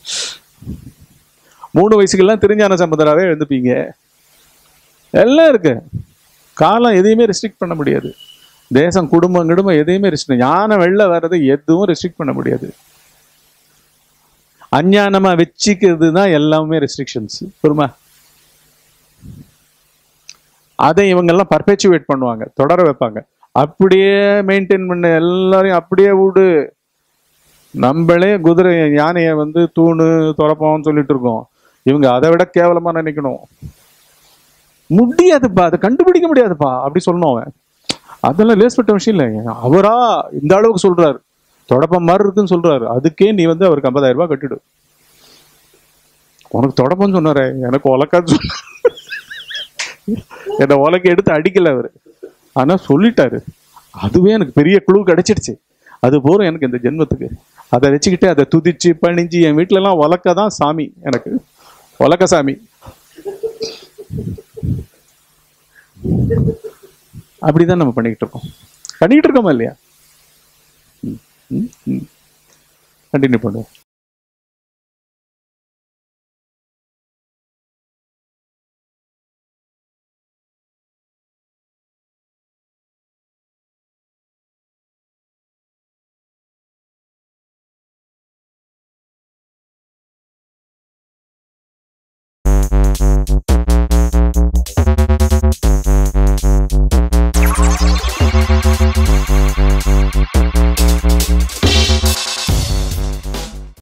மூணு வயசுக்கெல்லாம் திருஞான சம்பந்தராகவே எழுந்துப்பீங்க எல்லாம் இருக்கு காலம் எதையுமே ரெஸ்ட்ரிக்ட் பண்ண முடியாது தேசம் குடும்பம் குடும்பம் எதையுமே ரெஸ்ட்ரிக்ட் ஞானம் வெளில வர்றது எதுவும் ரெஸ்ட்ரிக்ட் பண்ண முடியாது அஞ்ஞானமா வச்சுக்கிறது தான் எல்லாமே ரெஸ்ட்ரிக்ஷன்ஸ் புரியுமா அதை இவங்கெல்லாம் பர்பேச்சுவேட் பண்ணுவாங்க தொடர வைப்பாங்க அப்படியே மெயின்டைன் பண்ண எல்லாரையும் அப்படியே விடு நம்மளே குதிரை யானையை வந்து தூணு துறப்போம்னு சொல்லிட்டு இருக்கோம் இவங்க அதை விட கேவலமா நினைக்கணும் முடியாதுப்பா அதை கண்டுபிடிக்க முடியாதுப்பா அப்படி சொல்லணும் அவன் அதெல்லாம் லேஸ்பட்ட விஷயம் இல்லை அவரா இந்த அளவுக்கு சொல்றாரு தொடப்பம் மாதிரி இருக்குன்னு சொல்றாரு அதுக்கே நீ வந்து அவருக்கு 50000 ரூபாய் கட்டிடு உனக்கு தொடப்பம் சொன்னாரே எனக்கு உலக்கான்னு சொன்ன என்னை உலக்க எடுத்து அடிக்கல அவரு ஆனா சொல்லிட்டாரு அதுவே எனக்கு பெரிய குழு கிடைச்சிடுச்சு அது போதும் எனக்கு இந்த ஜென்மத்துக்கு அதை வச்சுக்கிட்டு அதை துதிச்சு பணிஞ்சு என் வீட்ல எல்லாம் உலக்க தான் சாமி எனக்கு உலக்க சாமி அப்படிதான் நம்ம பண்ணிக்கிட்டு இருக்கோம் பண்ணிக்கிட்டு இருக்கோமா இல்லையா கண்டினியூ பண்ணுவோம்